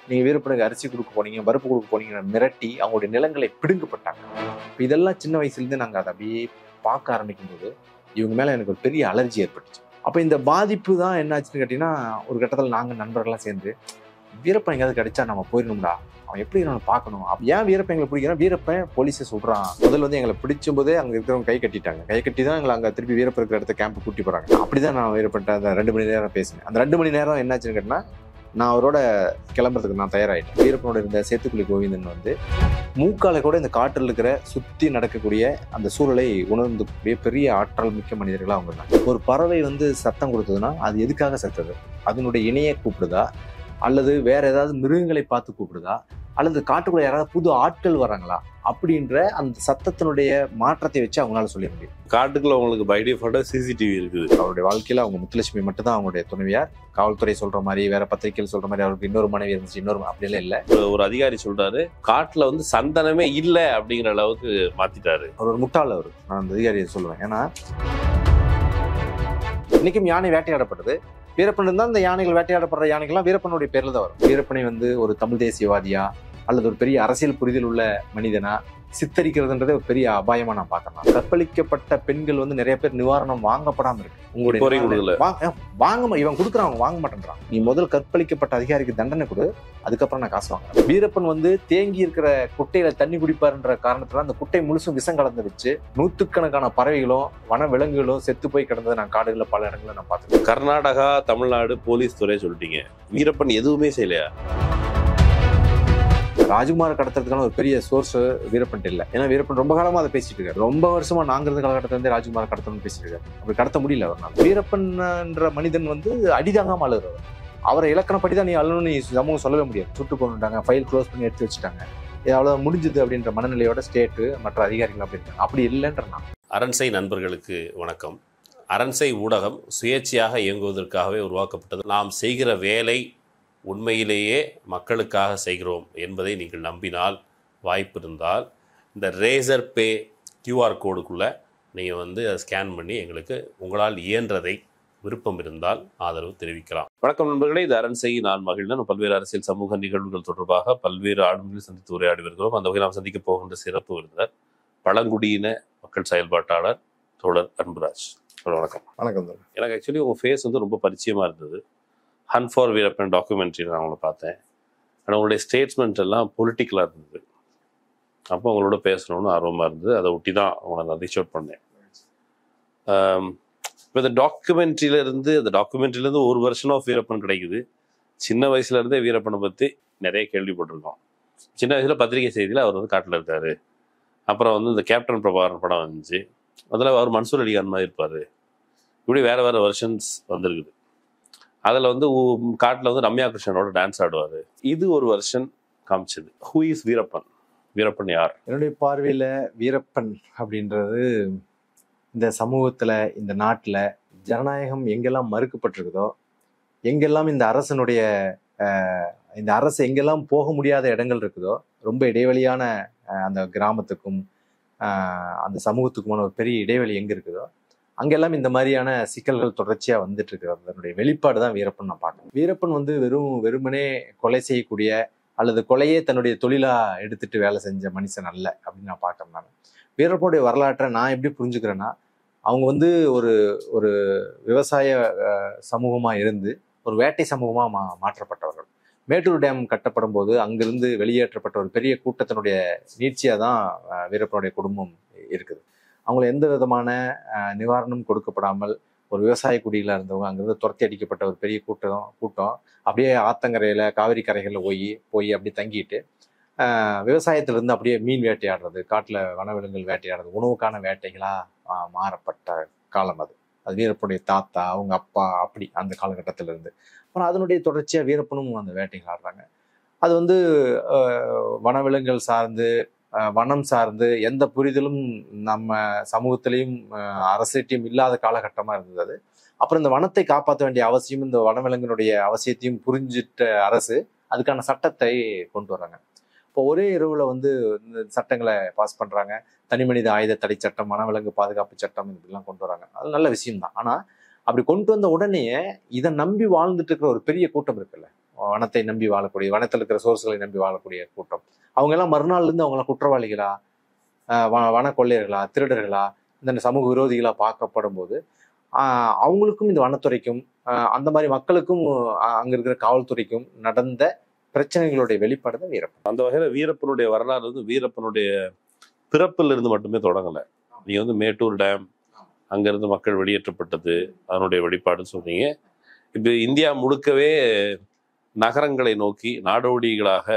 நீங்க வீரப்பனுக்கு அரிசி கொடுக்க போனீங்க பருப்பு கொடுக்க போனீங்க மிரட்டி அவங்களுடைய நிலங்களை பிடுங்கப்பட்டாங்க இப்ப இதெல்லாம் சின்ன வயசுலேருந்து நாங்க அதை அப்படியே பார்க்க ஆரம்பிக்கும் போது இவங்க மேல எனக்கு ஒரு பெரிய அலர்ஜி ஏற்பட்டுச்சு அப்ப இந்த பாதிப்பு தான் என்னாச்சுன்னு கேட்டீங்கன்னா ஒரு கட்டத்தில் நாங்க நண்பர்கள்லாம் சேர்ந்து வீரப்பன் எங்கேயாவது கிடைச்சா நம்ம போயிடணும்டா அவன் எப்படி நம்ம பார்க்கணும் அப்ப ஏன் வீரப்பன் எங்களை பிடிக்கிறான் வீரப்பன் போலீஸை சொல்றான் முதல்ல வந்து எங்களை பிடிச்சும் போதே அங்க இருக்கிறவங்க கை கட்டிட்டாங்க கை கட்டி தான் எங்களை அங்க திருப்பி வீரப்பன் இருக்கிற இடத்த கேம்ப் கூட்டி போறாங்க அப்படிதான் நான் வீரப்பன்ட்ட அந்த ரெண்டு மணி நேரம் பேசினேன் அந்த ரெண்டு மணி நேரம் என்னாச்சுன்னு கேட்டினா நான் அவரோட கிளம்புறதுக்கு நான் தயாராகிட்டேன் வீரப்பனோட இருந்த சேத்துக்குழி கோவிந்தன் வந்து மூக்கால கூட இந்த காற்றில் இருக்கிற சுத்தி நடக்கக்கூடிய அந்த சூழலை உணர்ந்துக்கூடிய பெரிய ஆற்றல் மிக்க மனிதர்களா அவங்க இருந்தாங்க ஒரு பறவை வந்து சத்தம் கொடுத்ததுன்னா அது எதுக்காக சத்தது அதனுடைய இணையை கூப்பிடுதா அல்லது வேற ஏதாவது மிருகங்களை பார்த்து கூப்பிடுதா அல்லது காட்டுக்குள்ள யாராவது புது ஆட்கள் வராங்களா அப்படின்ற அந்த சத்தத்தினுடைய மாற்றத்தை வச்சு அவங்களால சொல்ல முடியும் காட்டுக்குள்ள உங்களுக்கு பை டிஃபால்ட்டா சிசிடிவி இருக்குது அவருடைய வாழ்க்கையில அவங்க முத்துலட்சுமி மட்டும் தான் அவங்களுடைய துணைவியார் காவல்துறை சொல்ற மாதிரி வேற பத்திரிகைகள் சொல்ற மாதிரி அவருக்கு இன்னொரு மனைவி இருந்துச்சு இன்னொரு ம- அப்படியெல்லாம் இல்ல ஒரு- ஒரு அதிகாரி சொல்றாரு காட்டுல வந்து சந்தனமே இல்ல அப்படிங்கிற அளவுக்கு மாத்திட்டாரு அவர் ஒரு முட்டாள் அவர் நான் அந்த அதிகாரியை சொல்லுவேன் ஏன்னா இன்னைக்கும் யானை வேட்டையாடப்படுது வீரப்பன் இருந்தால் இந்த யானைகள் வேட்டையாடப்படுற யானைகள்லாம் வீரப்பனுடைய பேர்ல தான் வரும் வீரப்பனை வந்து ஒரு தமிழ் தேசியவாதியா அல்லது ஒரு பெரிய அரசியல் புரிதல் உள்ள மனிதனா சித்தரிக்கிறதுன்றதே ஒரு பெரிய அபாயமா நான் பார்க்கறேன் கற்பழிக்கப்பட்ட பெண்கள் வந்து நிறைய பேர் நிவாரணம் வாங்கப்படாம இருக்கு இப்போ வரைக்கும் உங்களுடைய கொடுக்கல. வாங்க வாங்க மா- இவன் கொடுக்குறான் அவன் வாங்க மாட்டேன்றான் நீ முதல் கற்பழிக்கப்பட்ட அதிகாரிக்கு தண்டனை கொடு அதுக்கப்புறம் நான் காசு வாங்குறேன் வீரப்பன் வந்து தேங்கி இருக்கிற குட்டையில தண்ணி குடிப்பாருன்ற காரணத்துல அந்த குட்டை முழுசும் விஷம் கலந்து வச்சு நூத்துக்கணக்கான பறவைகளும் வன விலங்குகளும் செத்து போய் கிடந்ததை நான் காடுகளில் பல இடங்களில் நான் பார்த்துருக்கேன் கர்நாடகா தமிழ்நாடு போலீஸ் துறை சொல்லிட்டீங்க வீரப்பன் எதுவுமே செய்யலையா ராஜ்குமார் கடத்துறதுக்கான ஒரு பெரிய சோர்ஸ் வீரப்பன் இல்ல ஏன்னா வீரப்பன் ரொம்ப காலமா அதை பேசிட்டு இருக்காரு ரொம்ப வருஷமா நாங்க இருந்த காலகட்டத்துல இருந்தே ராஜ்குமார் கடத்தணும்னு பேசிட்டு இருக்காரு அப்படி கடத்த முடியல அவர்னால வீரப்பன்ன்ற மனிதன் வந்து அடிதாங்காம அழுகிறவர் அவரை இலக்கணப்படி தான் நீ அழுன்னு நீ சமூகம் சொல்லவே முடியாது சுட்டு கொண்டுட்டாங்க ஃபைல் க்ளோஸ் பண்ணி எடுத்து வச்சுட்டாங்க இது அவ்வளவு முடிஞ்சது அப்படின்ற மனநிலையோட ஸ்டேட்டு மற்ற அதிகாரிகள் அப்படி இருக்காங்க அப்படி இல்லைன்ற நான் அரண்சை நண்பர்களுக்கு வணக்கம் அரண்சை ஊடகம் சுயேட்சையாக இயங்குவதற்காகவே உருவாக்கப்பட்டது நாம் செய்கிற வேலை உண்மையிலேயே மக்களுக்காக செய்கிறோம் என்பதை நீங்கள் நம்பினால் வாய்ப்பு இருந்தால் இந்த ரேசர் பே கியூஆர் கோடுக்குள்ளே நீங்கள் வந்து அதை ஸ்கேன் பண்ணி எங்களுக்கு உங்களால் இயன்றதை விருப்பம் இருந்தால் ஆதரவு தெரிவிக்கலாம் வணக்கம் நண்பர்களே இது அரண்சை நான் மகிழ்ந்தன் பல்வேறு அரசியல் சமூக நிகழ்வுகள் தொடர்பாக பல்வேறு ஆளுநர்கள் சந்தித்து உரையாடி வருகிறோம் அந்த வகையில் நாம் சந்திக்க போகின்ற சிறப்பு விருந்தினர் பழங்குடியின மக்கள் செயல்பாட்டாளர் தோழர் அன்புராஜ் தோழர் வணக்கம் வணக்கம் எனக்கு ஆக்சுவலி உங்கள் ஃபேஸ் வந்து ரொம்ப பரிச்சயமாக இருந்தது ஹன் ஃபார் வீரப்பன் டாக்குமெண்ட்ரி நான் உங்களை பார்த்தேன் ஆனால் உங்களுடைய ஸ்டேட்மெண்ட் எல்லாம் பொலிட்டிக்கலாக இருந்தது அப்போ உங்களோட பேசணும்னு ஆர்வமாக இருந்தது அதை ஒட்டி தான் உங்களை நான் ரீச் அவுட் பண்ணேன் இப்போ இந்த documentary-ல இருந்து அந்த டாக்குமெண்ட்ரிலேருந்து ஒரு வருஷம் ஆஃப் வீரப்பன் கிடைக்குது சின்ன வயசுல இருந்தே வீரப்பனை பற்றி நிறைய கேள்விப்பட்டிருக்கோம் சின்ன வயசுல பத்திரிகை செய்தியில் அவர் வந்து காட்டில் இருக்காரு அப்புறம் வந்து இந்த கேப்டன் பிரபாகரன் படம் வந்துச்சு அதில் அவர் மன்சூர் அலிகான் மாதிரி இருப்பார் இப்படி வேற வேற வெர்ஷன்ஸ் வந்திருக்குது அதில் வந்து காட்டில் வந்து ரம்யா கிருஷ்ணனோட டான்ஸ் ஆடுவார் இது ஒரு வெர்ஷன் காமிச்சது ஹூ இஸ் வீரப்பன் வீரப்பன் யார் என்னுடைய பார்வையில வீரப்பன் அப்படின்றது இந்த சமூகத்துல இந்த நாட்டுல ஜனநாயகம் எங்கெல்லாம் மறுக்கப்பட்டிருக்குதோ எங்கெல்லாம் இந்த அரசனுடைய அஹ், இந்த அரசு எங்கெல்லாம் போக முடியாத இடங்கள் இருக்குதோ ரொம்ப இடைவெளியான அஹ், அந்த கிராமத்துக்கும் அஹ், அந்த சமூகத்துக்குமான ஒரு பெரிய இடைவெளி எங்க இருக்குதோ அங்கெல்லாம் இந்த மாதிரியான சிக்கல்கள் தொடர்ச்சியா வந்துட்டு இருக்கிறது அதனுடைய வெளிப்பாடு தான் வீரப்பன் நான் பார்க்கறேன் வீரப்பன் வந்து வெறும் வெறுமனே கொலை செய்யக்கூடிய அல்லது கொலையே தன்னுடைய தொழிலா எடுத்துட்டு வேலை செஞ்ச மனுஷன் அல்ல அப்படின்னு நான் பார்க்கறேன் நான் வீரப்பனுடைய வரலாற்றை நான் எப்படி புரிஞ்சுக்கிறேன்னா அவங்க வந்து ஒரு ஒரு விவசாய அஹ், சமூகமா இருந்து ஒரு வேட்டை சமூகமா மா மாற்றப்பட்டவர்கள் மேட்டூர் டேம் கட்டப்படும் போது அங்கிருந்து வெளியேற்றப்பட்ட ஒரு பெரிய கூட்டத்தினுடைய நீட்சியாக தான் அஹ், வீரப்பனுடைய குடும்பம் இருக்குது அவங்களை எந்த விதமான அஹ், நிவாரணம் கொடுக்கப்படாமல் ஒரு விவசாய குடியில இருந்தவங்க அங்கிருந்து துரத்தி அடிக்கப்பட்ட ஒரு பெரிய கூட்டம் கூட்டம் அப்படியே ஆத்தங்கரையில காவிரி கரைகள்ல போய் போய் அப்படி தங்கிட்டு ஆஹ் விவசாயத்துல இருந்து அப்படியே மீன் வேட்டையாடுறது காட்டுல வனவிலங்குகள் வேட்டையாடுறது உணவுக்கான வேட்டைகளா ஆஹ் மாறப்பட்ட காலம் அது அது வீரப்பனுடைய தாத்தா அவங்க அப்பா அப்படி அந்த காலகட்டத்தில இருந்து அப்புறம் அதனுடைய தொடர்ச்சியா வீரப்பனும் அந்த வேட்டைகள் ஆடுறாங்க அது வந்து ஆஹ் வனவிலங்குகள் சார்ந்து ஆஹ் வனம் சார்ந்து எந்த புரிதலும் நம்ம சமூகத்திலையும் ஆஹ் அரசிட்டையும் இல்லாத காலகட்டமா இருந்தது அது அப்புறம் இந்த வனத்தை காப்பாற்ற வேண்டிய அவசியம் இந்த வனவிலங்கினுடைய அவசியத்தையும் புரிஞ்சிட்ட அரசு அதுக்கான சட்டத்தை கொண்டு வராங்க இப்போ ஒரே இரவுல வந்து இந்த சட்டங்களை பாஸ் பண்றாங்க தனி மனித ஆயுத தடை சட்டம் வனவிலங்கு பாதுகாப்பு சட்டம் இப்படிலாம் கொண்டு வராங்க அது நல்ல விஷயம் தான் ஆனா அப்படி கொண்டு வந்த உடனே இதை நம்பி வாழ்ந்துட்டு இருக்கிற ஒரு பெரிய கூட்டம் இருக்குல்ல வனத்தை நம்பி வாழக்கூடிய வனத்தில் இருக்கிற சோர்ஸ்களை நம்பி வாழக்கூடிய கூட்டம் அவங்க எல்லாம் மறுநாள்ல இருந்து அவங்க எல்லாம் குற்றவாளிகளா ஆஹ் வ- வன கொள்ளையர்களா திருடர்களா இந்த சமூக விரோதிகளா பார்க்கப்படும் போது ஆஹ் அவங்களுக்கும் இந்த வனத்துறைக்கும் ஆஹ் அந்த மாதிரி மக்களுக்கும் ஆஹ் அங்க இருக்கிற காவல்துறைக்கும் நடந்த பிரச்சனைகளுடைய வெளிப்பாடு தான் வீரப்பன் அந்த வகையில வீரப்பனுடைய வரலாறு வந்து வீரப்பனுடைய பிறப்பில் இருந்து மட்டுமே தொடங்கல நீங்க வந்து மேட்டூர் டேம் அங்கிருந்து மக்கள் வெளியேற்றப்பட்டது அதனுடைய வெளிப்பாடுன்னு சொன்னீங்க இப்போ இந்தியா முழுக்கவே நகரங்களை நோக்கி நாடோடிகளாக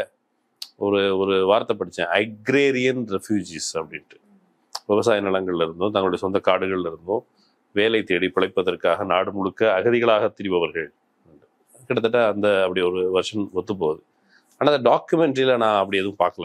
ஒரு ஒரு வார்த்தை படித்தேன் அக்ரேரியன் ரெஃப்யூஜிஸ் அப்படின்ட்டு விவசாய நிலங்கள்ல இருந்தும் தங்களுடைய சொந்த காடுகள்ல இருந்தும் வேலை தேடி பிழைப்பதற்காக நாடு முழுக்க அகதிகளாக திரிபவர்கள் கிட்டத்தட்ட அந்த அப்படி ஒரு வருஷன் ஒத்து போகுது ஆனால் அந்த டாக்குமெண்ட்ரியில் நான் அப்படி எதுவும் பார்க்கல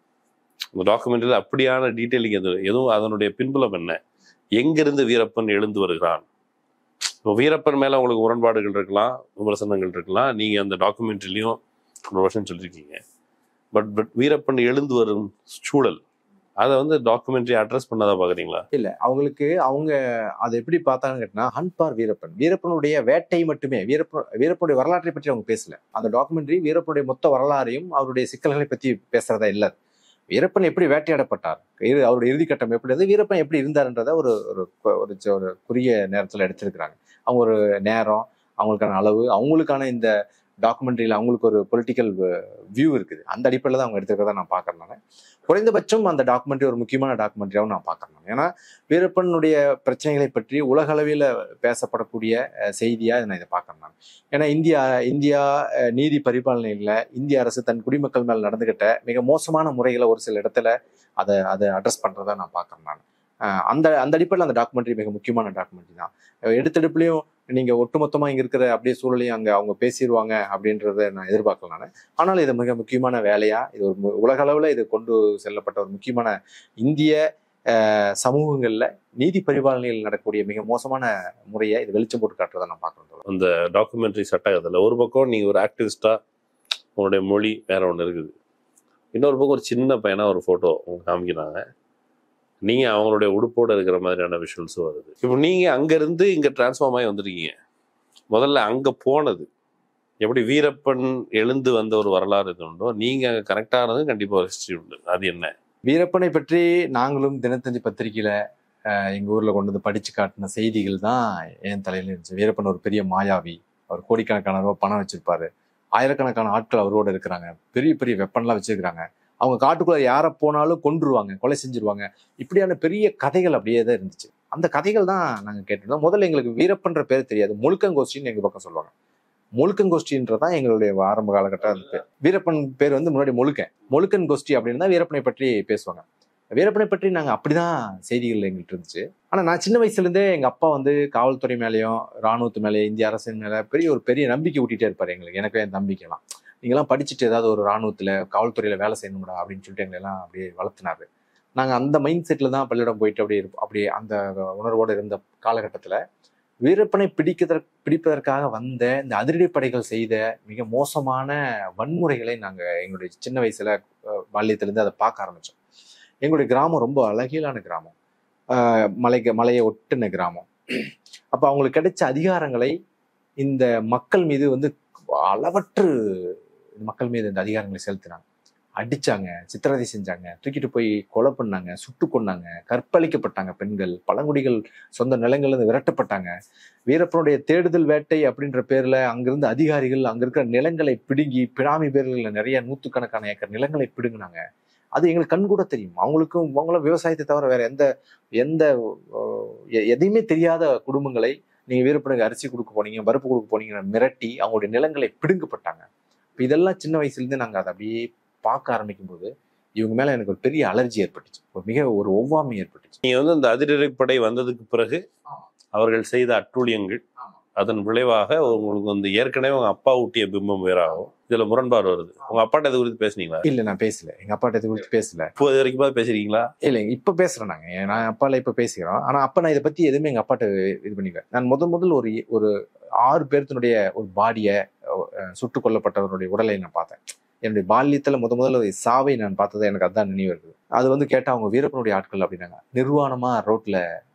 அந்த டாக்குமெண்ட்ரியில் அப்படியான டீட்டெயிலிங் எதுவும் எதுவும் அதனுடைய பின்புலம் என்ன எங்கிருந்து வீரப்பன் எழுந்து வருகிறான் இப்போ வீரப்பன் மேலே உங்களுக்கு முரண்பாடுகள் இருக்கலாம் விமர்சனங்கள் இருக்கலாம் நீங்கள் அந்த டாக்குமெண்ட்ரிலையும் ஒரு வருஷம் சொல்லியிருக்கீங்க பட் பட் வீரப்பன் எழுந்து வரும் சூழல் அதை வந்து டாக்குமெண்ட்ரி அட்ரஸ் பண்ணதா பார்க்குறீங்களா இல்ல அவங்களுக்கு அவங்க அதை எப்படி பார்த்தாங்கன்னு கேட்டா ஹண்ட் பார் வீரப்பன் வீரப்பனுடைய வேட்டை மட்டுமே வீரப்பன் வீரப்பனுடைய வரலாற்றை பற்றி அவங்க பேசல அந்த டாக்குமெண்ட்ரி வீரப்பனுடைய மொத்த வரலாறையும் அவருடைய சிக்கல்களை பத்தி பேசுறதா இல்ல வீரப்பன் எப்படி வேட்டையாடப்பட்டார் இரு- அவருடைய இறுதிக்கட்டம் எப்படி இருந்தது வீரப்பன் எப்படி இருந்தாருன்றத ஒரு ஒரு கு- ஒரு சி- ஒரு குறுகிய நேரத்துல எடுத்திருக்கிறாங்க அவங்க ஒரு நேரம் அவங்களுக்கான அளவு அவங்களுக்கான இந்த டாக்குமெண்ட்ரியில் அவங்களுக்கு ஒரு பொலிட்டிக்கல் வியூ இருக்குது அந்த அடிப்படையில் தான் அவங்க எடுத்துக்கிறதா நான் பார்க்கறேன் நான் குறைந்தபட்சம் அந்த டாக்குமெண்ட்ரி ஒரு முக்கியமான டாக்குமெண்ட்ரியாகவும் நான் பார்க்கறேன் நான். ஏன்னா வீரப்பனுடைய பிரச்சனைகளை பற்றி உலக அளவில் பேசப்படக்கூடிய அஹ், செய்தியா நான் இதை பார்க்கறேன் நான் ஏன்னா இந்தியா இந்தியா அஹ், நீதி பரிபாலனையில் இந்திய அரசு தன் குடிமக்கள் மேல் நடந்துகிட்ட மிக மோசமான முறைகளை ஒரு சில இடத்துல அதை அதை அட்ரஸ் பண்றதா நான் பார்க்கறேன் நான் அஹ், அந்த அந்த அடிப்படையில் அந்த டாக்குமெண்ட்ரி மிக முக்கியமான டாக்குமெண்ட்ரி தான் அஹ், எடுத்தெடுப்புலையும் நீங்க ஒட்டுமொத்தமா இங்க இருக்கிற அப்படியே சூழலையும் அங்க அவங்க பேசிடுவாங்க அப்படின்றத நான் எதிர்பார்க்கல நான் ஆனால் இது மிக முக்கியமான வேலையா இது ஒரு மு- உலக அளவுல இது கொண்டு செல்லப்பட்ட ஒரு முக்கியமான இந்திய அஹ், சமூகங்கள்ல நீதி பரிபாலனையில் நடக்கக்கூடிய மிக மோசமான முறையை இது வெளிச்சம் போட்டு காட்டுறதை நான் பார்க்கறேன் அந்த டாக்குமெண்ட்ரி சட்டகத்தில் ஒரு பக்கம் நீங்கள் ஒரு ஆக்டிவிஸ்டாக உங்களுடைய மொழி வேற ஒன்று இருக்குது இன்னொரு பக்கம் ஒரு சின்ன பையனா ஒரு ஃபோட்டோ அவங்க காமிக்கிறாங்க நீங்கள் அவங்களுடைய உடுப்போட இருக்கிற மாதிரியான விஷுவல்ஸும் வருது இப்போ நீங்கள் அங்கேருந்து இங்கே டிரான்ஸ்ஃபார்ம் ஆகி வந்திருக்கீங்க முதல்ல அங்கே போனது எப்படி வீரப்பன் எழுந்து வந்த ஒரு வரலாறு இது உண்டோ நீங்கள் அங்கே கனெக்ட் ஆனது கண்டிப்பாக ஒரு ஹிஸ்ட்ரி உண்டு அது என்ன வீரப்பனை பற்றி நாங்களும் தினத்தந்தி பத்திரிகையில அஹ், எங்க ஊர்ல கொண்டு வந்து படிச்சு காட்டின செய்திகள் தான் என் தலையில இருந்துச்சு வீரப்பன் ஒரு பெரிய மாயாவி அவர் கோடிக்கணக்கான ரூபாய் பணம் வச்சிருப்பாரு ஆயிரக்கணக்கான ஆட்கள் அவரோட இருக்கிறாங்க பெரிய பெரிய வெப்பன்லாம் வச்சிருக்கிறாங்க அவங்க காட்டுக்குள்ள யாரை போனாலும் கொன்றுருவாங்க கொலை செஞ்சிருவாங்க இப்படியான பெரிய கதைகள் அப்படியே தான் இருந்துச்சு அந்த கதைகள் தான் நாங்க கேட்டிருந்தோம் முதல்ல எங்களுக்கு வீரப்பன்ற பேர் தெரியாது முழுக்கங்கோஷ்டின்னு எங்க பக்கம் சொல்லுவாங்க முழுக்கங்கோஷ்டின்றதான் எங்களுடைய ஆரம்ப காலகட்டம் அது பேர். வீரப்பன் பேர் வந்து முன்னாடி முழுக்கன் முழுக்கன் கோஷ்டி அப்படின்னு தான் வீரப்பனை பற்றி பேசுவாங்க வீரப்பனை பற்றி நாங்க அப்படிதான் செய்திகள் எங்கள்கிட்ட இருந்துச்சு ஆனா நான் சின்ன வயசுல இருந்தே எங்க அப்பா வந்து காவல்துறை மேலேயும் ராணுவத்து மேலேயும் இந்திய அரசின் மேல பெரிய ஒரு பெரிய நம்பிக்கை ஊட்டிட்டே இருப்பாரு எங்களுக்கு எனக்கு என் நம்பிக்கைலாம் நீங்களாம் படிச்சுட்டு ஏதாவது ஒரு ராணுவத்துல காவல்துறையில வேலை செய்யணும்டா அப்படின்னு சொல்லிட்டு எங்களை எல்லாம் அப்படியே வளர்த்துனாரு நாங்க அந்த மைண்ட் செட்ல தான் பள்ளியிடம் போயிட்டு அப்படியே இருப்போம் அப்படியே அந்த உணர்வோடு இருந்த காலகட்டத்துல வீரப்பனை பிடிக்கிறதற்கு பிடிப்பதற்காக வந்த இந்த அதிரடிப்படைகள் செய்த மிக மோசமான வன்முறைகளை நாங்க எங்களுடைய சின்ன வயசுல அஹ், பால்யத்திலிருந்து அதை பார்க்க ஆரம்பிச்சோம் எங்களுடைய கிராமம் ரொம்ப அழகியலான கிராமம் ஆஹ் மலைக்கு மலையை ஒட்டின கிராமம் அப்ப அவங்களுக்கு கிடைச்ச அதிகாரங்களை இந்த மக்கள் மீது வந்து அளவற்று மக்கள் மீது இந்த அதிகாரங்களை செலுத்தினாங்க அடிச்சாங்க சித்திரவதை செஞ்சாங்க தூக்கிட்டு போய் கொலை பண்ணாங்க சுட்டு கொன்னாங்க கற்பழிக்கப்பட்டாங்க பெண்கள் பழங்குடிகள் சொந்த நிலங்கள்ல இருந்து விரட்டப்பட்டாங்க வீரப்பனுடைய தேடுதல் வேட்டை அப்படின்ற பேர்ல அங்கிருந்த அதிகாரிகள் அங்க இருக்கிற நிலங்களை பிடுங்கி பினாமி பேர்ல நிறைய நூத்துக்கணக்கான ஏக்கர் நிலங்களை பிடுங்கினாங்க அது எங்களுக்கு கண் கூட தெரியும் அவங்களுக்கும் அவங்களும் விவசாயத்தை தவிர வேற எந்த எந்த அஹ், எ- எதையுமே தெரியாத குடும்பங்களை நீங்க வீரப்பனுக்கு அரிசி கொடுக்க போனீங்க பருப்பு கொடுக்க போனீங்க மிரட்டி அவங்களுடைய நிலங்களை பிடுங்கப்பட்டாங்க இப்ப இதெல்லாம் சின்ன வயசுல இருந்து நாங்க அதை அப்படியே பார்க்க ஆரம்பிக்கும் போது இவங்க மேல எனக்கு ஒரு பெரிய அலர்ஜி ஏற்பட்டுச்சு ஒரு மிக ஒரு ஒவ்வாமை ஏற்பட்டுச்சு நீங்கள் வந்து இந்த அதிரடிப்படை வந்ததுக்கு பிறகு அவர்கள் செய்த அட்டூழியங்கள் ஆமா. அதன் விளைவாக உங்களுக்கு வந்து ஏற்கனவே உங்க அப்பா ஊட்டிய பிம்பம் வேறாகும் இதுல முரண்பாடு வருது உங்க அப்பாட்ட இது குறித்து பேசுனீங்களா இல்ல நான் பேசல எங்க அப்பாட்ட இது குறித்து பேசல இப்போ இது வரைக்கும் பேசுறீங்களா இல்ல இப்ப பேசுறேன் நாங்க நான் அப்பால இப்ப பேசிக்கிறோம் ஆனா அப்ப நான் இதை பத்தி எதுவுமே எங்க அப்பாட்ட இது பண்ணிக்கிறேன் நான் முதல் முதல் ஒரு ஒரு ஆறு பேர்த்தினுடைய ஒரு பாடிய சுட்டு கொல்லப்பட்டவருடைய உடலை நான் பார்த்தேன் என்னுடைய பால்யத்துல முத முதல்ல ஒரு சாவை நான் பார்த்தது எனக்கு அதான் நினைவு இருக்குது அது வந்து கேட்டா அவங்க வீரப்பனுடைய ஆட்கள் அப்படின்னாங்க நிர்வாணமா ரோட்ல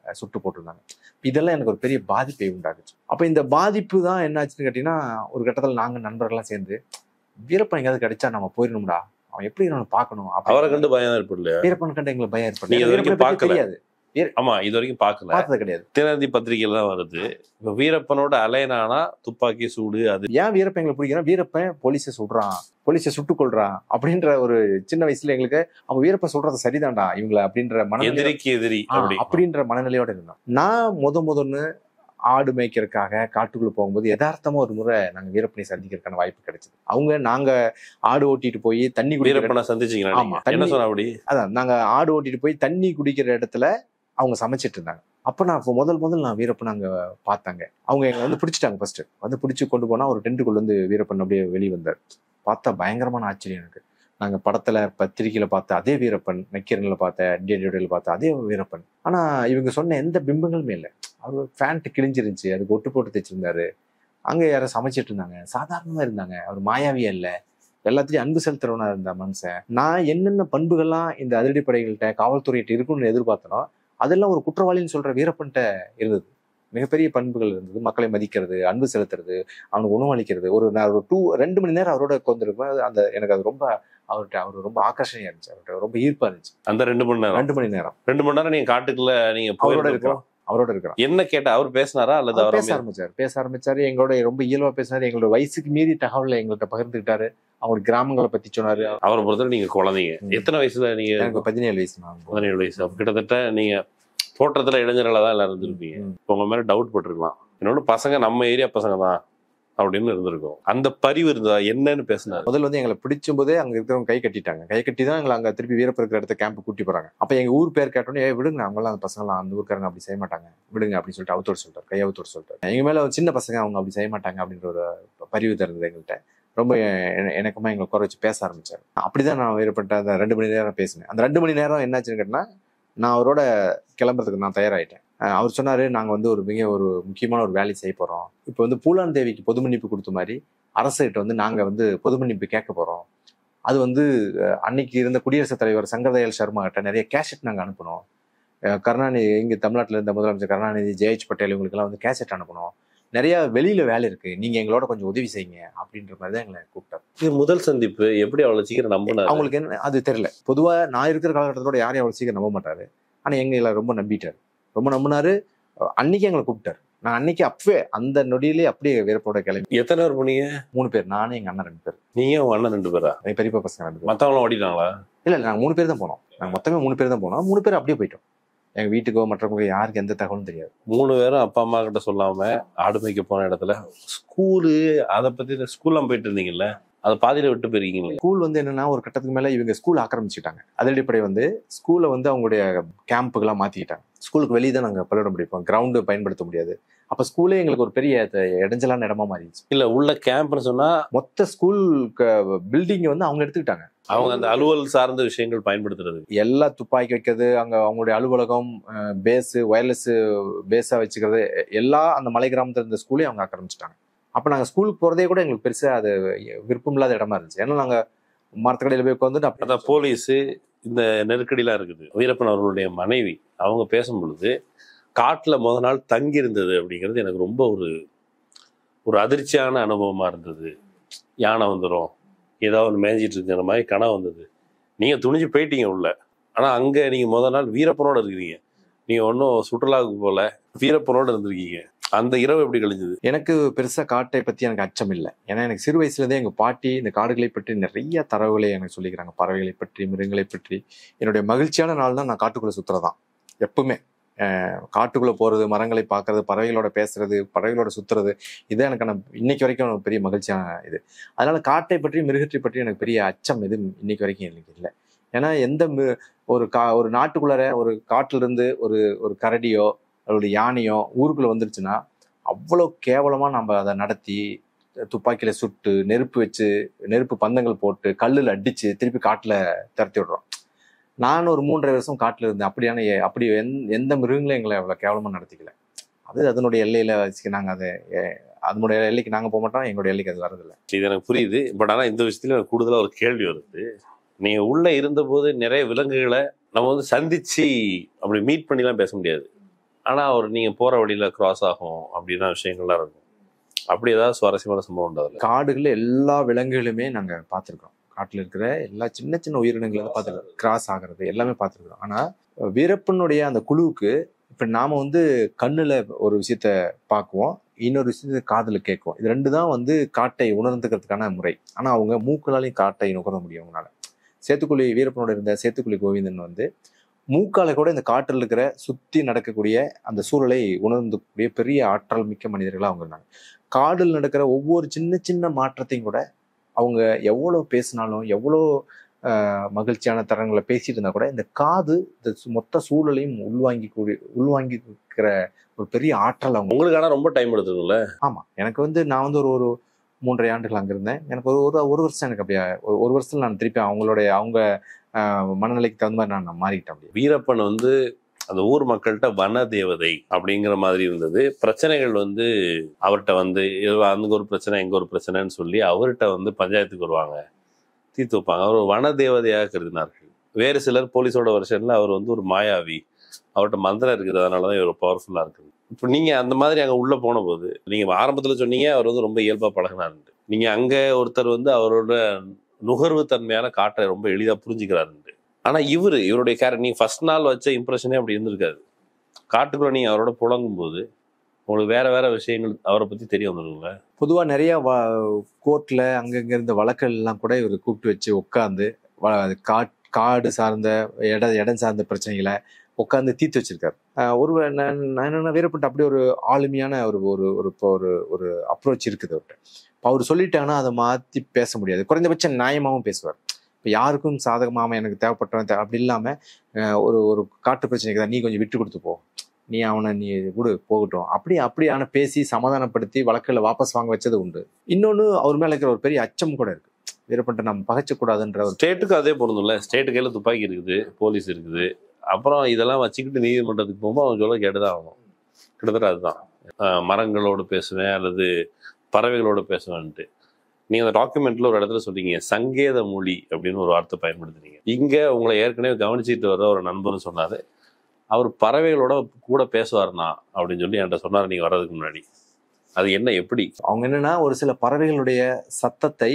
அஹ், சுட்டு போட்டிருந்தாங்க இதெல்லாம் எனக்கு ஒரு பெரிய பாதிப்பை உண்டாக்குச்சு அப்போ இந்த பாதிப்பு தான் என்னாச்சுன்னு கேட்டிங்கன்னா ஒரு கட்டத்தில் நாங்கள் நண்பர்கள்லாம் சேர்ந்து வீரப்பன் எங்கேயாவது கிடைச்சா நம்ம போயிடணும்டா அவன் எப்படி நம்ம பார்க்கணும் அப்ப அவரை கண்டு பயம் ஏற்படலையா வீரப்பன் கண்டு எங்களுக்கு பயம் ஏற்படும் நீங்க இது வரைக்கும் வீரப்பனை பத்தி பார்க்கல. தெரியாது ஆமா இது வரைக்கும் பார்க்கல பார்த்தது கிடையாது தினதி பத்திரிகையில தான் வருது இப்ப வீரப்பனோட அலையனானா துப்பாக்கி சூடு அது ஏன் வீரப்பன் எங்களுக்கு பிடிக்கிறா வீரப்பன் போலீஸை சுடுறான் போலீஸை சுட்டுக் கொள்றான் அப்படின்ற ஒரு சின்ன வயசுல எங்களுக்கு அவன் வீரப்பன் சொல்றது சரிதான்டா இவங்கள அப்படின்ற மனநிலை எதிரிக்கு எதிரி ஆ, அப்படி அப்படின்ற மனநிலையோட இருந்தோம் நான் முத முதன்னு ஆடு மேய்க்கிறதுக்காக காட்டுக்குள்ள போகும்போது யதார்த்தமா ஒரு முறை நாங்க வீரப்பனை சந்திக்கிறதுக்கான வாய்ப்பு கிடைச்சது அவங்க நாங்க ஆடு ஓட்டிட்டு போய் தண்ணி குடிக்கிற வீரப்பனை சந்திச்சீங்களா ஆமா. நீங்க? என்ன சொன்ன அப்படி அதான் நாங்க ஆடு ஓட்டிட்டு போய் தண்ணி குடிக்கிற இடத்துல அவங்க சமைச்சிட்டு இருந்தாங்க அப்ப நான் அப்ப முதல் முதல் நான் வீரப்பன் அங்க பார்த்தாங்க அவங்க எங்களை வந்து பிடிச்சிட்டாங்க ஃபர்ஸ்ட் வந்து பிடிச்சி கொண்டு போனா ஒரு டென்ட்டுக்குள்ள வந்து வீரப்பன் அப்படியே வெளியே வந்தார் பார்த்தா பயங்கரமான ஆச்சரியம் எனக்கு நாங்க படத்துல பத்திரிக்கையில பார்த்த அதே வீரப்பன் நக்கீரன்ல பார்த்த டிடியோடியில் பார்த்த அதே வீரப்பன் ஆனா இவங்க சொன்ன எந்த பிம்பங்களுமே இல்லை அவர் ஃபேண்ட் கிழிஞ்சிருந்துச்சு அதுக்கு ஒட்டு போட்டு தைச்சிருந்தாரு அங்க யாரோ சமைச்சிட்டு இருந்தாங்க சாதாரணமா இருந்தாங்க அவர் மாயாவியா இல்ல எல்லாத்துலயும் அன்பு செலுத்துறவனா இருந்த மனுஷன் நான் என்னென்ன பண்புகள்லாம் இந்த அதிரடிப்படைகள்கிட்ட காவல்துறையிட்ட இருக்கும்னு எதிர்பார்த்தனோ அதெல்லாம் ஒரு குற்றவாளின்னு சொல்ற வீரப்பன்ட்ட இருந்தது மிகப்பெரிய பண்புகள் இருந்தது மக்களை மதிக்கிறது அன்பு செலுத்துறது அவனுக்கு உணவளிக்கிறது ஒரு நான் ஒரு டூ ரெண்டு மணி நேரம் அவரோட உட்காந்துருப்பேன் அந்த எனக்கு அது ரொம்ப அவர்கிட்ட அவர் ரொம்ப ஆக்கர்ஷணையா இருந்துச்சு அவர்கிட்ட ரொம்ப ஈர்ப்பா இருந்துச்சு அந்த ரெண்டு மணி நேரம் ரெண்டு மணி நேரம் ரெண்டு மணி நேரம் நீங்க காட்டுக்குள்ள நீங்க அவரோட போயிருந்தப்போ இருக்கிறோம் அவரோட இருக்கிறோம் என்ன கேட்ட அவர் பேசினாரா அல்லது அவர் அவர் பேச ஆரம்பிச்சாரு பேச ஆரம்பிச்சாரு எங்களோட ரொம்ப இயல்பா பேசினாரு எங்களோட வயசுக்கு மீறி தகவலை எங்கள்கிட்ட பகிர்ந்துக்கிட்டாரு அவங்க கிராமங்களை பத்தி சொன்னாரு அவரை பொறுத்தவரை நீங்க குழந்தைங்க ம். எத்தனை வயசுல நீங்க எனக்கு பதினேழு வயசு நான் பதினேழு வயசு அப்ப கிட்டத்தட்ட நீங்க தோற்றத்துல இளைஞர்களா தான் எல்லாரும் இருந்திருப்பீங்க ம். இப்ப உங்க மேல டவுட் பட்டிருக்கலாம் இன்னொன்னு பசங்க நம்ம ஏரியா பசங்க தான் அப்படின்னு இருந்திருக்கும் அந்த பரிவு இருந்தா என்னன்னு பேசினாரு முதல்ல வந்து எங்களை பிடிச்சும் போதே அங்க இருக்கிறவங்க கை கட்டிட்டாங்க கை கட்டி தான் எங்களை அங்க திருப்பி வீரப்ப இருக்கிற இடத்த கேம்ப் கூட்டி போறாங்க அப்ப எங்க ஊர் பேர் கேட்டோன்னே "ஏய், விடுங்க அவங்களாம் அந்த பசங்களாம் அந்த ஊருக்காரங்க அப்படி செய்ய மாட்டாங்க விடுங்க அப்படின்னு சொல்லிட்டு அவுத்தோடு சொல்லிட்டாரு கை அவுத்தோடு சொல்லிட்டாரு எங்க மேல ஒரு சின்ன பசங்க அவங்க அப்படி செய்ய மாட்டாங்க அப்படின்ற ஒரு பரிவு தருந்தது எங்கள்கிட்ட ரொம்ப எ- எனக்குமா எங்களை குறை வச்சு பேச ஆரம்பிச்சாரு அப்படிதான் நான் வீரப்பட்ட அந்த ரெண்டு மணி நேரம் பேசினேன் அந்த ரெண்டு மணி நேரம் என்னாச்சுன்னு கேட்டினா நான் அவரோட கிளம்புறதுக்கு நான் தயாராயிட்டேன் அஹ் அவர் சொன்னாரு நாங்க வந்து ஒரு மிக ஒரு முக்கியமான ஒரு வேலையை செய்ய போறோம் இப்போ வந்து பூலான் தேவிக்கு பொது மன்னிப்பு கொடுத்த மாதிரி அரசுகிட்ட வந்து நாங்க வந்து பொது மன்னிப்பு கேட்க போறோம் அது வந்து அஹ், அன்னைக்கு இருந்த குடியரசுத் தலைவர் சங்கர்தயாள் சர்மா கிட்ட நிறைய கேசட் நாங்க அனுப்பணும் அஹ், கருணாநிதி இங்க தமிழ்நாட்டில் இருந்த முதலமைச்சர் கருணாநிதி ஜெயச் பட்டேல் இவங்களுக்கெல்லாம் வந்து கேசட் அனுப்பணும் நிறைய வெளியில வேலை இருக்கு நீங்க எங்களோட கொஞ்சம் உதவி செய்யுங்க அப்படின்ற மாதிரி தான் எங்களை கூப்பிட்டாரு இது முதல் சந்திப்பு எப்படி அவ்வளவு சீக்கிரம் நம்பினாரு அவங்களுக்கு என்ன அது தெரியல பொதுவா நான் இருக்கிற காலகட்டத்தோட யாரையும் அவ்வளவு சீக்கிரம் நம்ப மாட்டாரு ஆனா எங்களை ரொம்ப நம்பிட்டாரு ரொம்ப நம்பினாரு அஹ், அன்னைக்கு எங்களை கூப்பிட்டாரு நான் அன்னைக்கு அப்பவே அந்த நொடியிலே அப்படியே வீரப்போட கிளம்பி எத்தனை பேர் போனீங்க மூணு பேர் நானும் எங்க அண்ணன் ரெண்டு பேர் நீங்க உங்க அண்ணன் ரெண்டு பேரா என் பெரியப்பா பசங்க ரெண்டு பேர் மத்தவங்களும் ஓடிட்டாங்களா இல்ல இல்ல நாங்க மூணு பேர் தான் போனோம் நாங்க மொத்தமே மூணு பேர் தான் போனோம் மூணு பேர் அப்படியே போயிட்டோம் எங்க வீட்டுக்கோ மற்றவங்க யாருக்கு எந்த தகவலும் தெரியாது மூணு பேரும் அப்பா அம்மா கிட்ட சொல்லாம ஆடு மேய்க்க போன இடத்துல ஸ்கூலு அதை பத்தி ஸ்கூல்லாம் போயிட்டு இருந்தீங்கல்ல அதை பாதியில விட்டு போயிருக்கீங்களே ஸ்கூல் வந்து என்னன்னா ஒரு கட்டத்துக்கு மேல இவங்க ஸ்கூல் ஆக்கிரமிச்சுட்டாங்க அதிரடிப்படை வந்து ஸ்கூலை வந்து அவங்களுடைய கேம்புக்கெல்லாம் மாத்திக்கிட்டாங்க ஸ்கூலுக்கு வெளியே தான் நாங்க பள்ளியிடம் படிப்போம் கிரவுண்டு பயன்படுத்த முடியாது அப்ப ஸ்கூலே எங்களுக்கு ஒரு பெரிய த- இடைஞ்சலான இடமா மாறிடுச்சு இல்ல உள்ள கேம்ப்னு சொன்னா மொத்த ஸ்கூல் பில்டிங் வந்து அவங்க எடுத்துக்கிட்டாங்க அவங்க அந்த அலுவல் சார்ந்த விஷயங்கள் பயன்படுத்துறது எல்லா துப்பாக்கி வைக்கிறது அங்க அவங்களுடைய அலுவலகம் பேஸ் ஒயர்லெஸ் பேஸா வச்சுக்கிறது எல்லா அந்த மலை கிராமத்துல இருந்த ஸ்கூலையும் அவங்க ஆக்கிரமிச்சிட்டாங்க அப்ப நாங்க ஸ்கூலுக்கு போறதே கூட எங்களுக்கு பெருசா அது விருப்பம் இல்லாத இடமா இருந்துச்சு ஏன்னா நாங்க மரத்துக்கடையில போய் உட்காந்துட்டு அதான் அப்படி போலீஸ் இந்த நெருக்கடிலாம் இருக்குது வீரப்பன் அவர்களுடைய மனைவி அவங்க பேசும் பொழுது காட்டுல முத நாள் தங்கி இருந்தது அப்படிங்கிறது எனக்கு ரொம்ப ஒரு ஒரு அதிர்ச்சியான அனுபவமா இருந்தது யானை வந்துடும் ஏதோ ஒன்று மேய்ஞ்சிட்டு இருக்கிற மாதிரி கனவு வந்தது நீங்க துணிஞ்சு போயிட்டீங்க உள்ள ஆனா அங்க நீங்க முத நாள் வீரப்பனோட இருக்கிறீங்க நீங்க ஒன்றும் சுற்றுலாவுக்கு போல வீரப்பனோட இருந்திருக்கீங்க அந்த இரவு எப்படி கழிஞ்சது எனக்கு பெருசா காட்டை பத்தி எனக்கு அச்சம் இல்லை ஏன்னா எனக்கு சிறு வயசுல இருந்தே எங்க பாட்டி இந்த காடுகளை பற்றி நிறைய தரவுகளை எனக்கு சொல்லிக்கிறாங்க பறவைகளை பற்றி மிருகங்களை பற்றி என்னுடைய மகிழ்ச்சியான நாள் தான் நான் காட்டுக்குள்ள சுத்துறதான் எப்பவுமே அஹ் காட்டுக்குள்ள போறது மரங்களை பார்க்கறது பறவைகளோட பேசுறது பறவைகளோட சுத்துறது இதான் எனக்கு நான் இன்னைக்கு வரைக்கும் எனக்கு பெரிய மகிழ்ச்சியான இது அதனால காட்டை பற்றி மிருகத்தை பற்றி எனக்கு பெரிய அச்சம் எதுவும் இன்னைக்கு வரைக்கும் எனக்கு இல்லை ஏன்னா எந்த மி- ஒரு கா ஒரு நாட்டுக்குள்ளார ஒரு காட்டுல இருந்து ஒரு ஒரு கரடியோ ஒரு யானையோ ஊருக்குள்ள வந்துருச்சுன்னா அவ்வளோ கேவலமா நம்ம அதை நடத்தி துப்பாக்கியில சுட்டு நெருப்பு வச்சு நெருப்பு பந்தங்கள் போட்டு கல்லுல அடிச்சு திருப்பி காட்டுல துரத்தி விடுறோம் நான் ஒரு மூன்றரை வருஷம் காட்டுல இருந்தேன் அப்படியான எ- அப்படி எந்த- எந்த மிருகங்களும் எங்களை அவ்வளவு கேவலமா நடத்திக்கல அது அதனுடைய எல்லையில வச்சு நாங்க அதை எ- அதனுடைய எல்லைக்கு நாங்க போக மாட்டோம் எங்களுடைய எல்லைக்கு அது வரதில்லை இது எனக்கு புரியுது பட் ஆனா இந்த விஷயத்துல எனக்கு கூடுதலா ஒரு கேள்வி வருது நீங்க உள்ள இருந்தபோது நிறைய விலங்குகளை நம்ம வந்து சந்திச்சு அப்படி மீட் பண்ணிலாம் பேச முடியாது ஆனா அவர் நீங்க போற வழியில கிராஸ் ஆகும் அப்படின்னா விஷயங்கள்லாம் இருக்கும் அப்படி ஏதாவது சுவாரஸ்யமான சம்பவம் உண்டு அதுல காடுகளில் எல்லா விலங்குகளுமே நாங்க பார்த்துருக்கோம் காட்டுல இருக்கிற எல்லா சின்ன சின்ன உயிரினங்களை பார்த்துருக்கோம் கிராஸ் ஆகிறது எல்லாமே பார்த்துருக்கோம் ஆனா வீரப்பனுடைய அந்த குழுவுக்கு இப்ப நாம வந்து கண்ணுல ஒரு விஷயத்த பார்க்குவோம் இன்னொரு விஷயத்த காதுல கேட்கும் இது ரெண்டு தான் வந்து காட்டை உணர்ந்துக்கிறதுக்கான முறை ஆனா அவங்க மூக்களாலையும் காட்டை நுகர முடியும் அவங்களால சேத்துக்குழி வீரப்பனோட இருந்த சேத்துக்குழி கோவிந்தன் வந்து மூக்கால கூட இந்த காட்டில் இருக்கிற சுத்தி நடக்கக்கூடிய அந்த சூழலை உணர்ந்துக்கூடிய பெரிய ஆற்றல் மிக்க மனிதர்களா அவங்க இருந்தாங்க காடில் நடக்கிற ஒவ்வொரு சின்ன சின்ன மாற்றத்தையும் கூட அவங்க எவ்வளோ பேசினாலும் எவ்வளோ ஆஹ், மகிழ்ச்சியான தருணங்களை பேசிட்டு இருந்தா கூட இந்த காது இந்த சு- மொத்த சூழலையும் உள்வாங்கி கூடிய உள்வாங்கிக்கிற ஒரு பெரிய ஆற்றல் அவங்க உங்களுக்கு ஆனா ரொம்ப டைம் எடுத்துருக்கும்ல ஆமா எனக்கு வந்து நான் வந்து ஒரு ஒரு மூன்றரை ஆண்டுகள் அங்க இருந்தேன் எனக்கு ஒரு ஒரு ஒரு வருஷம் எனக்கு அப்படியே ஒரு ஒரு வருஷத்துல நான் திருப்பி அவங்களுடைய அவங்க ஆஹ், மனநிலைக்கு தகுந்த மாதிரி நான் நான் மாறிக்கிட்டேன் அப்படியே வீரப்பன் வந்து அந்த ஊர் மக்கள்கிட்ட வன தேவதை அப்படிங்கிற மாதிரி இருந்தது பிரச்சனைகள் வந்து அவர்கிட்ட வந்து இது அங்க ஒரு பிரச்சனை எங்க ஒரு பிரச்சனைன்னு சொல்லி அவர்கிட்ட வந்து பஞ்சாயத்துக்கு வருவாங்க தீர்த்து வைப்பாங்க அவர் ஒரு வன தேவதையாக கருதினார்கள் வேறு சிலர் போலீஸோட வருஷன்ல அவர் வந்து ஒரு மாயாவி அவர்கிட்ட மந்திரம் இருக்குது அதனால தான் இவர் பவர்ஃபுல்லாக இருக்குது இப்போ நீங்கள் அந்த மாதிரி அங்கே உள்ளே போன போது நீங்கள் ஆரம்பத்தில் சொன்னீங்க அவர் வந்து ரொம்ப இயல்பாக பழகினாருன்ட்டு நீங்கள் அங்கே ஒருத்தர் வந்து அவரோட நுகர்வு தன்மையான காட்டை ரொம்ப எளிதாக புரிஞ்சுக்கிறாருன்ட்டு ஆனால் இவர் இவருடைய கேரக்டர் நீங்கள் ஃபர்ஸ்ட் நாள் வச்ச இம்ப்ரெஷனே அப்படி இருந்திருக்காது காட்டுக்குள்ள நீங்கள் அவரோட புழங்கும் போது உங்களுக்கு வேற வேற விஷயங்கள் அவரை பற்றி தெரிய வந்துருக்குல்ல பொதுவா நிறைய கோர்ட்ல அங்கங்க இருந்த வழக்குகள் எல்லாம் கூட இவர் கூப்பிட்டு வச்சு உட்காந்து காடு சார்ந்த இட இடம் சார்ந்த பிரச்சனைகளை உட்காந்து தீர்த்து வச்சிருக்காரு ஆஹ் ஒரு நான் நான் என்னன்னா வீரப்பட்டு அப்படி ஒரு ஆளுமையான ஒரு ஒரு ஒரு இப்போ ஒரு ஒரு அப்ரோச் இருக்குது அவர்கிட்ட இப்போ அவர் சொல்லிட்டாங்கன்னா அதை மாற்றி பேச முடியாது குறைந்தபட்சம் நியாயமாகவும் பேசுவார் இப்போ யாருக்கும் சாதகமாக எனக்கு தேவைப்பட்டவன் தே- அப்படி இல்லாமல் ஒரு ஒரு காட்டு பிரச்சனைக்கு தான் நீ கொஞ்சம் விட்டு கொடுத்து போ நீ அவனை நீ விடு போகட்டும் அப்படி அப்படியான பேசி சமாதானப்படுத்தி வழக்குகளை வாபஸ் வாங்க வச்சது உண்டு இன்னொன்று அவர் மேலே இருக்கிற ஒரு பெரிய அச்சம் கூட இருக்கு வீரப்பட்ட நம்ம பகைச்சக்கூடாதுன்ற ஒரு ஸ்டேட்டுக்கு அதே பொருந்தும்ல ஸ்டேட்டு கையில் துப்பாக்கி இருக்குது போலீஸ் இருக்குது அப்புறம் இதெல்லாம் வச்சுக்கிட்டு நீதிமன்றத்துக்கு போகும்போது அவன் சொல்ல கேட்டுதான் ஆகணும் கிட்டத்தட்ட அதுதான் ஆஹ் மரங்களோடு பேசுவேன் அல்லது பறவைகளோடு பேசுவேன்ட்டு நீங்க அந்த டாக்குமெண்ட்ல ஒரு இடத்துல சொல்றீங்க சங்கேத மொழி அப்படின்னு ஒரு வார்த்தை பயன்படுத்துறீங்க இங்க உங்களை ஏற்கனவே கவனிச்சிட்டு வர ஒரு நண்பர்னு சொன்னாரு அவர் பறவைகளோட கூட பேசுவார்னா அப்படின்னு சொல்லி என்கிட்ட சொன்னார் நீங்க வர்றதுக்கு முன்னாடி அது என்ன எப்படி அவங்க என்னன்னா ஒரு சில பறவைகளுடைய சத்தத்தை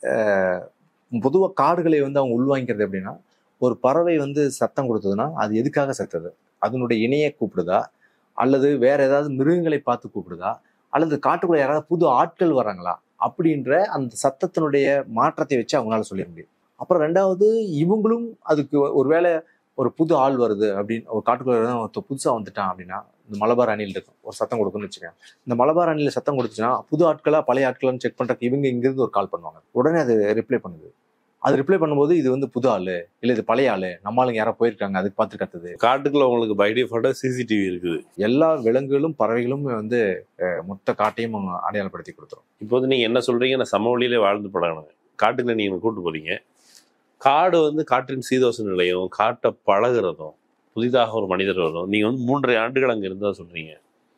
பொதுவாக காடுகளை வந்து அவங்க உள்வாங்கிக்கிறது எப்படின்னா ஒரு பறவை வந்து சத்தம் கொடுத்ததுன்னா அது எதுக்காக சத்தது அதனுடைய இணையை கூப்பிடுதா அல்லது வேற ஏதாவது மிருகங்களை பார்த்து கூப்பிடுதா அல்லது காட்டுக்குள்ள யாராவது புது ஆட்கள் வராங்களா அப்படின்ற அந்த சத்தத்தினுடைய மாற்றத்தை வச்சு அவங்களால சொல்லிட முடியும் அப்புறம் ரெண்டாவது இவங்களும் அதுக்கு ஒருவேளை ஒரு புது ஆள் வருது அப்படின்னு ஒரு காட்டுக்குள்ள ஒருத்தர் புதுசா வந்துட்டான் அப்படின்னா இந்த மலபார் அணில் இருக்கும் ஒரு சத்தம் கொடுக்குன்னு வச்சுக்கோங்க இந்த மலபார் அணில சத்தம் கொடுத்துச்சுன்னா புது ஆட்களா பழைய ஆட்களான்னு செக் பண்றதுக்கு இவங்க இங்கிருந்து ஒரு கால் பண்ணுவாங்க உடனே அது ரிப்ளை பண்ணுது அது ரிப்ளை பண்ணும்போது இது வந்து புது ஆளு இல்ல இது பழைய ஆளு நம்ம ஆளுங்க யாரோ போயிருக்காங்க அதுக்கு பார்த்து கத்துது காட்டுக்குள்ள உங்களுக்கு பை டிஃபால்ட்டா சிசிடிவி இருக்குது எல்லா விலங்குகளும் பறவைகளும் வந்து அஹ், மொத்த காட்டையும் அவங்க அடையாளப்படுத்தி கொடுத்துரும் இப்போ வந்து நீங்க என்ன சொல்றீங்க நான் சமவெளியிலே வாழ்ந்து பழகணுங்க காட்டுக்குள்ள நீங்க கூட்டு போறீங்க காடு வந்து காற்றின் சீதோஷ நிலையம் காட்டை பழகுறதும் புதிதாக ஒரு மனிதர் வரும் நீங்க வந்து மூன்றரை ஆண்டுகள் அங்க இருந்தா சொல்றீங்க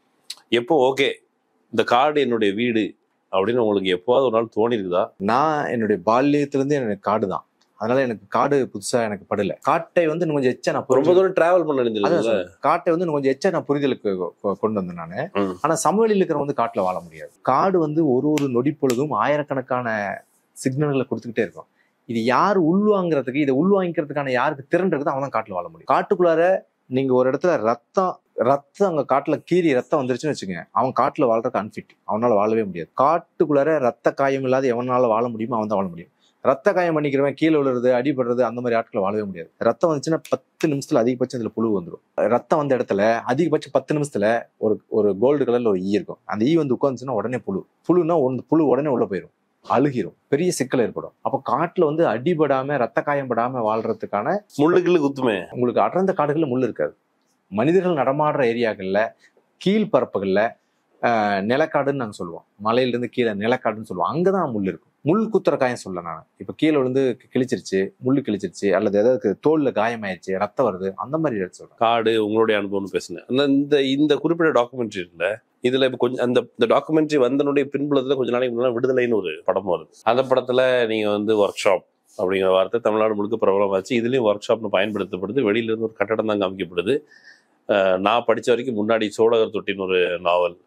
எப்போ ஓகே இந்த காடு என்னுடைய வீடு அப்படின்னு உங்களுக்கு எப்போவாவது ஒரு நாள் தோணி இருக்குதா நான் என்னுடைய பால்யத்திலிருந்து எனக்கு காடு தான் அதனால எனக்கு காடு புதுசா எனக்கு படல காட்டை வந்து இன்னும் கொஞ்சம் எச்சா நான் ரொம்ப புரிஞ்சு- தூரம் டிராவல் பண்ண அதான் நினைஞ்சது சொல்றேன். காட்டை வந்து இன்னும் கொஞ்சம் எச்சா நான் புரிதலுக்கு கொ- கொ- கொண்டு வந்தேன் நானு ம். ஆனா சமவெளியில் இருக்கிறவங்க வந்து காட்டுல வாழ முடியாது காடு வந்து ஒரு ஒரு நொடி பொழுதும் ஆயிரக்கணக்கான சிக்னல்களை கொடுத்துக்கிட்டே இருக்கும் இது யார் உள்வாங்கிறதுக்கு இதை உள்வாங்கிக்கிறதுக்கான யாருக்கு திறன் இருக்குதோ அவன் தான் காட்டுல வாழ முடியும் காட்டுக்குள்ளார நீங்க ஒரு இடத்துல ரத்தம் ரத்தம் அங்க காட்டுல கீறி ரத்தம் வந்துருச்சுன்னு வச்சுங்க அவன் காட்டுல வாழ்றதுக்கு அன்ஃபிட் அவனால வாழவே முடியாது காட்டுக்குள்ளார ரத்த காயம் இல்லாத எவனால வாழ முடியுமோ அவன் தான் வாழ முடியும் ரத்த காயம் பண்ணிக்கிறவன் கீழே விழுறது அடிபடுறது அந்த மாதிரி ஆட்களை வாழவே முடியாது ரத்தம் வந்துச்சுன்னா பத்து நிமிஷத்துல அதிகபட்சம் இதுல புழு வந்துடும் ரத்தம் வந்த இடத்துல அதிகபட்சம் பத்து நிமிஷத்துல ஒரு ஒரு கோல்டு கலர்ல ஒரு ஈ இருக்கும் அந்த ஈ வந்து உட்காந்துச்சுன்னா உடனே புழு புழுனா ஒன்று புழு உடனே உள்ள போயிடும் அழுகிரும் பெரிய சிக்கல் ஏற்படும் அப்போ காட்டுல வந்து அடிபடாம ரத்த காயம் படாம வாழ்றதுக்கான முள்ளுக்குள்ள குத்துமே உங்களுக்கு அடர்ந்த காடுகள்ல முள் இருக்காது மனிதர்கள் நடமாடுற ஏரியாக்கள்ல கீழ்பரப்புகள்ல ஆஹ், நிலக்காடுன்னு நாங்க சொல்லுவோம் மலையிலிருந்து கீழே நிலக்காடுன்னு சொல்லுவோம் அங்கதான் முள் இருக்கும் முள் குத்துற காயம் சொல்ல நான் இப்ப கீழே விழுந்து கிழிச்சிருச்சு முள்ளு கிழிச்சிருச்சு அல்லது ஏதாவது தோல்ல காயமாயிருச்சு ரத்தம் வருது அந்த மாதிரி எடுத்து சொல்றேன் காடு உங்களுடைய அனுபவம்னு பேசுனேன் அந்த இந்த இந்த குறிப்பிட்ட டாக்குமெண்ட்ரி இருக்குல்ல இதுல இப்ப கொஞ்சம் அந்த இந்த டாக்குமெண்ட்ரி வந்தனுடைய பின்புலத்துல கொஞ்ச நாளைக்கு முன்னாடி விடுதலைன்னு ஒரு படம் வருது அந்த படத்துல நீங்க வந்து ஒர்க் ஷாப் அப்படிங்கிற வார்த்தை தமிழ்நாடு முழுக்க பிரபலமாச்சு இதுலயும் ஒர்க் ஷாப்னு பயன்படுத்தப்படுது வெளியில இருந்து ஒரு கட்டடம் தான் காமிக்கப்படுது அஹ், நான் படிச்ச வரைக்கும் முன்னாடி சோழகர் தொட்டின்னு ஒரு நாவல்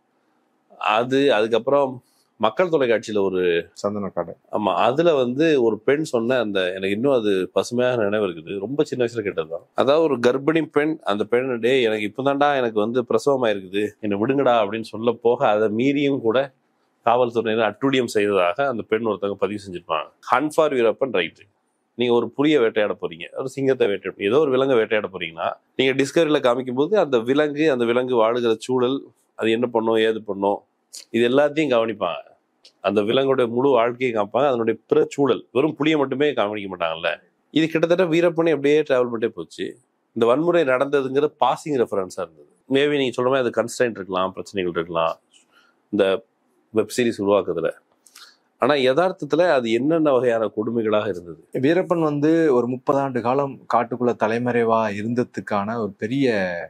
அது அதுக்கப்புறம் மக்கள் தொலைக்காட்சியில ஒரு சந்தன காடு ஆமா அதுல வந்து ஒரு பெண் சொன்ன அந்த எனக்கு இன்னும் அது பசுமையாக நினைவு இருக்குது ரொம்ப சின்ன வயசுல கேட்டதுதான் அதாவது ஒரு கர்ப்பிணி பெண் அந்த பெண் டே எனக்கு இப்பதான்டா எனக்கு வந்து பிரசவமா இருக்குது என்னை விடுங்கடா அப்படின்னு சொல்ல போக அதை மீறியும் கூட காவல்துறையினர் அட்டுழியம் செய்ததாக அந்த பெண் ஒருத்தவங்க பதிவு செஞ்சிருப்பாங்க ஹன் ஃபார் வீரப்பன் ரைட்டு நீங்க ஒரு புலிய வேட்டையாட போறீங்க ஒரு சிங்கத்தை வேட்டையாட ஏதோ ஒரு விலங்கை வேட்டையாட போறீங்கன்னா நீங்க டிஸ்கவரியில காமிக்கும் போது அந்த விலங்கு அந்த விலங்கு வாழுகிற சூழல் அது என்ன பண்ணும் ஏது பண்ணும் இது எல்லாத்தையும் கவனிப்பாங்க அந்த விலங்குடைய முழு வாழ்க்கையை காமிப்பாங்க அதனுடைய பிற சூழல் வெறும் புளியை மட்டுமே கவனிக்க மாட்டாங்கல்ல இது கிட்டத்தட்ட வீரப்பனை அப்படியே டிராவல் பண்ணிட்டே போச்சு இந்த வன்முறை நடந்ததுங்கிற பாசிங் ரெஃபரன்ஸாக இருந்தது மேபி நீங்கள் சொல்ற மாதிரி அது கன்ஸ்டன்ட் இருக்கலாம் பிரச்சனைகள் இருக்கலாம் இந்த வெப் சீரிஸ் உருவாக்குறதுல ஆனால் யதார்த்தத்தில் அது என்னென்ன வகையான கொடுமைகளாக இருந்தது வீரப்பன் வந்து ஒரு முப்பது ஆண்டு காலம் காட்டுக்குள்ள தலைமறைவா இருந்ததுக்கான ஒரு பெரிய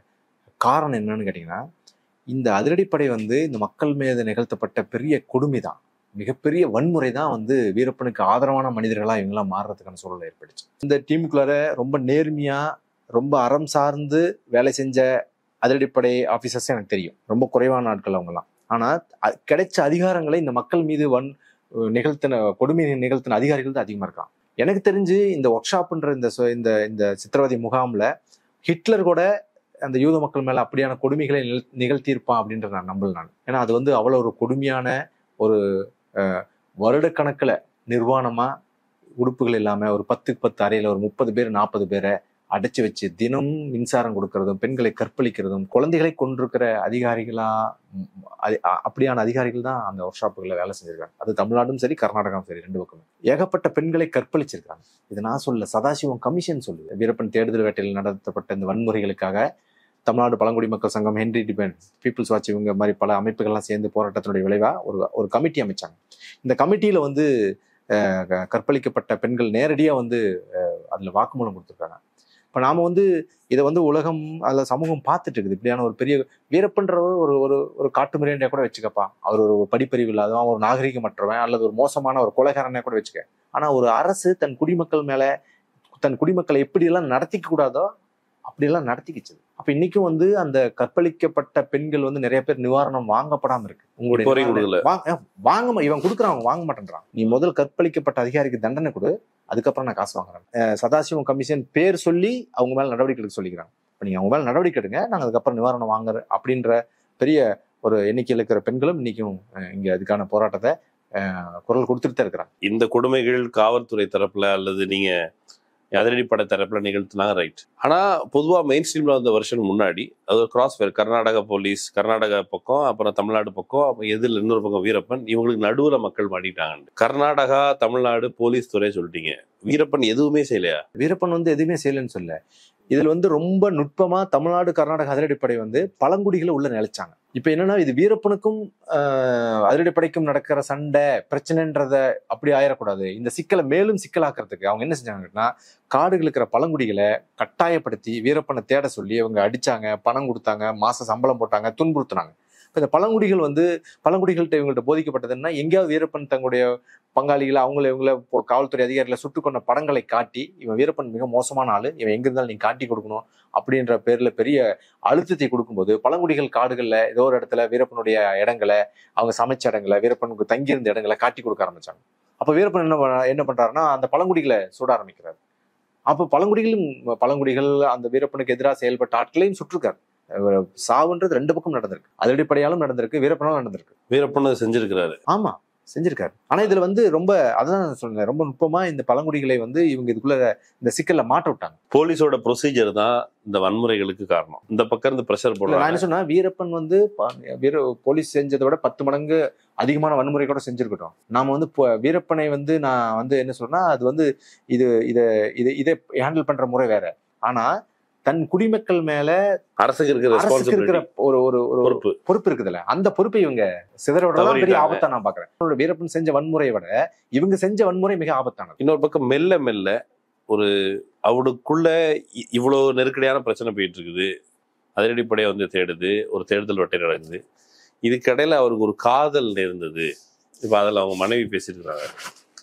காரணம் என்னன்னு கேட்டிங்கன்னா இந்த அதிரடிப்படை வந்து இந்த மக்கள் மீது நிகழ்த்தப்பட்ட பெரிய கொடுமை தான் மிகப்பெரிய வன்முறை தான் வந்து வீரப்பனுக்கு ஆதரவான மனிதர்களா இவங்கெல்லாம் மாறுறதுக்கான சூழல் ஏற்பட்டுச்சு இந்த டீமுக்குள்ளார ரொம்ப நேர்மையா ரொம்ப அறம் சார்ந்து வேலை செஞ்ச அதிரடிப்படை ஆபீசர்ஸ் எனக்கு தெரியும் ரொம்ப குறைவான நாட்கள் அவங்கலாம் ஆனா அ- கிடைச்ச அதிகாரங்களை இந்த மக்கள் மீது வன் நிகழ்த்தின கொடுமை நிகழ்த்தின அதிகாரிகள் தான் அதிகமா இருக்காங்க எனக்கு தெரிஞ்சு இந்த ஒர்க் ஷாப்ன்ற இந்த சொ- இந்த இந்த சித்திரவதை முகாம்ல ஹிட்லர் கூட அந்த யூத மக்கள் மேல அப்படியான கொடுமைகளை நிகழ்- நிகழ்த்தியிருப்பான் அப்படின்ற நான் நம்பல நான் ஏன்னா அது வந்து அவ்வளவு ஒரு கொடுமையான ஒரு அஹ், வருடக்கணக்குல நிர்வாணமா உடுப்புகள் இல்லாம ஒரு பத்துக்கு பத்து அறையில ஒரு முப்பது பேர் நாற்பது பேரை அடைச்சு வச்சு தினமும் மின்சாரம் கொடுக்கறதும் பெண்களை கற்பழிக்கிறதும் குழந்தைகளை கொண்டிருக்கிற அதிகாரிகளா ம், அது- அ- அப்படியான அதிகாரிகள் தான் அந்த ஒர்க் ஷாப்புகளில் வேலை செஞ்சிருக்காங்க அது தமிழ்நாடும் சரி கர்நாடகாவும் சரி ரெண்டு பக்கமே ஏகப்பட்ட பெண்களை கற்பழிச்சிருக்காங்க இது நான் சொல்ல சதாசிவம் கமிஷன் சொல்லுது வீரப்பன் தேடுதல் வேட்டையில் நடத்தப்பட்ட இந்த வன்முறைகளுக்காக தமிழ்நாடு பழங்குடி மக்கள் சங்கம் ஹென்ரி டிபென் பீப்புள்ஸ் வாட்ச் இவங்க மாதிரி பல அமைப்புகள்லாம் சேர்ந்து போராட்டத்தினுடைய விளைவா ஒரு ஒரு கமிட்டி அமைச்சாங்க இந்த கமிட்டியில வந்து அஹ், க- கற்பழிக்கப்பட்ட பெண்கள் நேரடியா வந்து அஹ், அதுல வாக்குமூலம் கொடுத்துருக்காங்க இப்ப நாம வந்து இதை வந்து உலகம் அதுல சமூகம் பார்த்துட்டு இருக்குது இப்படியான ஒரு பெரிய வீரப்பன்றவர் ஒரு ஒரு ஒரு காட்டுமிரையா கூட வச்சுக்கப்பா அவர் ஒரு படிப்பறிவு இல்லாதவன் ஒரு நாகரிகமற்றவன் அல்லது ஒரு மோசமான ஒரு கொலைகாரனை கூட வச்சுக்க ஆனா ஒரு அரசு தன் குடிமக்கள் மேல தன் குடிமக்களை எப்படியெல்லாம் நடத்திக்க கூடாதோ அப்படியெல்லாம் நடத்திக்கிச்சு அப்ப இன்னைக்கும் வந்து அந்த கற்பழிக்கப்பட்ட பெண்கள் வந்து நிறைய பேர் நிவாரணம் வாங்கப்படாம இருக்கு இப்போ வரைக்கும் நிவாரணம் கொடுக்கல. வாங்க- அஹ் வாங்க மா- இவன் கொடுக்குறான் அவன் வாங்க மாட்டேன்றான் நீ முதல் கற்பழிக்கப்பட்ட அதிகாரிக்கு தண்டனை கொடு அதுக்கப்புறம் நான் காசு வாங்குறேன் அஹ் சதாசிவம் கமிஷன் பேர் சொல்லி அவங்க மேல நடவடிக்கை எடுக்க சொல்லிக்கிறாங்க இப்ப நீங்க அவங்க மேல நடவடிக்கை எடுங்க நாங்க அதுக்கப்புறம் நிவாரணம் வாங்குற அப்படின்ற பெரிய ஒரு எண்ணிக்கையில் இருக்கிற பெண்களும் இன்னைக்கும் அஹ், இங்க அதுக்கான போராட்டத்தை அஹ், குரல் கொடுத்துட்டு தான் இருக்கிறாங்க இந்த கொடுமைகள் காவல்துறை தரப்புல அல்லது நீங்க அதிரடிப்படை தரப்புல நிகழ்த்தினாங்க ரைட் ஆனா பொதுவா மெயின் ஸ்ட்ரீம்ல வந்த வருஷன் முன்னாடி அது crossfire Karnataka police Karnataka பக்கம் அப்புறம் தமிழ்நாடு பக்கம் அப்புறம் எதிரில் இன்னொரு பக்கம் வீரப்பன் இவங்களுக்கு நடுவுல மக்கள் மாட்டிட்டாங்க கர்நாடகா தமிழ்நாடு போலீஸ் துறை சொல்லிட்டீங்க வீரப்பன் எதுவுமே செய்யலையா வீரப்பன் வந்து எதுவுமே செய்யலைன்னு சொல்ல இதுல வந்து ரொம்ப நுட்பமா தமிழ்நாடு கர்நாடக அதிரடிப்படை வந்து பழங்குடிகளை உள்ள நிலைச்சாங்க இப்ப என்னன்னா இது வீரப்பனுக்கும் ஆஹ், அதிரடிப்படைக்கும் நடக்கிற சண்டை பிரச்சனைன்றத அப்படி ஆயிடக்கூடாது இந்த சிக்கலை மேலும் சிக்கலாக்குறதுக்கு அவங்க என்ன செஞ்சாங்கன்னா காடுகள் இருக்கிற பழங்குடிகளை கட்டாயப்படுத்தி வீரப்பனை தேட சொல்லி அவங்க அடிச்சாங்க பணம் கொடுத்தாங்க மாச சம்பளம் போட்டாங்க துன்புறுத்துனாங்க இப்ப இந்த பழங்குடிகள் வந்து பழங்குடிகள்கிட்ட இவங்கள்ட்ட போதிக்கப்பட்டதுன்னா எங்கேயாவது வீரப்பன் தங்களுடைய பங்காளிகளை அவங்கள இவங்கள போ- காவல்துறை அதிகாரிகளை சுட்டு கொண்ட படங்களை காட்டி இவன் வீரப்பன் மிக மோசமான ஆளு இவன் எங்க இருந்தாலும் நீ காட்டி கொடுக்கணும் அப்படின்ற பேர்ல பெரிய அழுத்தத்தை கொடுக்கும்போது பழங்குடிகள் காடுகள்ல ஏதோ ஒரு இடத்துல வீரப்பனுடைய இடங்களை அவங்க சமைச்ச இடங்களை வீரப்பனுக்கு தங்கியிருந்த இடங்களை காட்டி கொடுக்க ஆரம்பிச்சாங்க அப்ப வீரப்பன் என்ன பண்ண- என்ன பண்றாருன்னா அந்த பழங்குடிகளை சுட ஆரம்பிக்கிறார் அப்ப பழங்குடிகளும் பழங்குடிகள் அந்த வீரப்பனுக்கு எதிராக செயல்பட்ட ஆட்களையும் சுட்டிருக்காரு அஹ் சாவுன்றது ரெண்டு பக்கம் நடந்திருக்கு அதிரடிப்படையாலும் நடந்திருக்கு வீரப்பனாலும் நடந்திருக்கு வீரப்பன் அதை செஞ்சிருக்கிறாரு ஆமா செஞ்சிருக்காரு ஆனா இதுல வந்து ரொம்ப அதான் நான் சொன்னேன் ரொம்ப நுட்பமா இந்த பழங்குடிகளை வந்து இவங்க இதுக்குள்ள இந்த சிக்கல்ல மாட்ட விட்டாங்க போலீஸோட ப்ரொசீஜர் தான் இந்த வன்முறைகளுக்கு காரணம் இந்த பக்கம் இருந்து ப்ரெஷர் இல்ல, நான் போடுறாங்க என்ன சொன்னா வீரப்பன் வந்து ப- வீர போலீஸ் செஞ்சதை விட பத்து மடங்கு அதிகமான வன்முறை கூட செஞ்சிருக்கட்டும் நாம வந்து இப்போ வீரப்பனை வந்து நான் வந்து என்ன சொல்றேன்னா அது வந்து இது இத இது இதை ஹேண்டில் பண்ற முறை வேற ஆனா தன் குடிமக்கள் மேல அரசுக்கு இருக்கிற அரசுக்கு இருக்கிற ரெஸ்பான்சிபிலிட்டி ஒரு ஒரு ஒரு பொறுப்பு பொறுப்பு இருக்குதுல்ல அந்த பொறுப்பை இவங்க சிதறவிடலாம் பெரிய தவறிட்டாங்க. ஆபத்தா நான் பாக்குறேன் அவரோட வீரப்பன் செஞ்ச வன்முறையை விட இவங்க செஞ்ச வன்முறை மிக ஆபத்தானது இன்னொரு பக்கம் மெல்ல மெல்ல ஒரு அவனுக்குள்ள இ- இவ்வளவு நெருக்கடியான பிரச்சனை போயிட்டு இருக்குது அதிரடிப்படையை வந்து தேடுது ஒரு தேடுதல் வட்டை நடக்குது இதுக்கிடையில அவருக்கு ஒரு காதல் நேர்ந்தது இப்போ அதில் அவங்க மனைவி பேசியிருக்கிறாங்க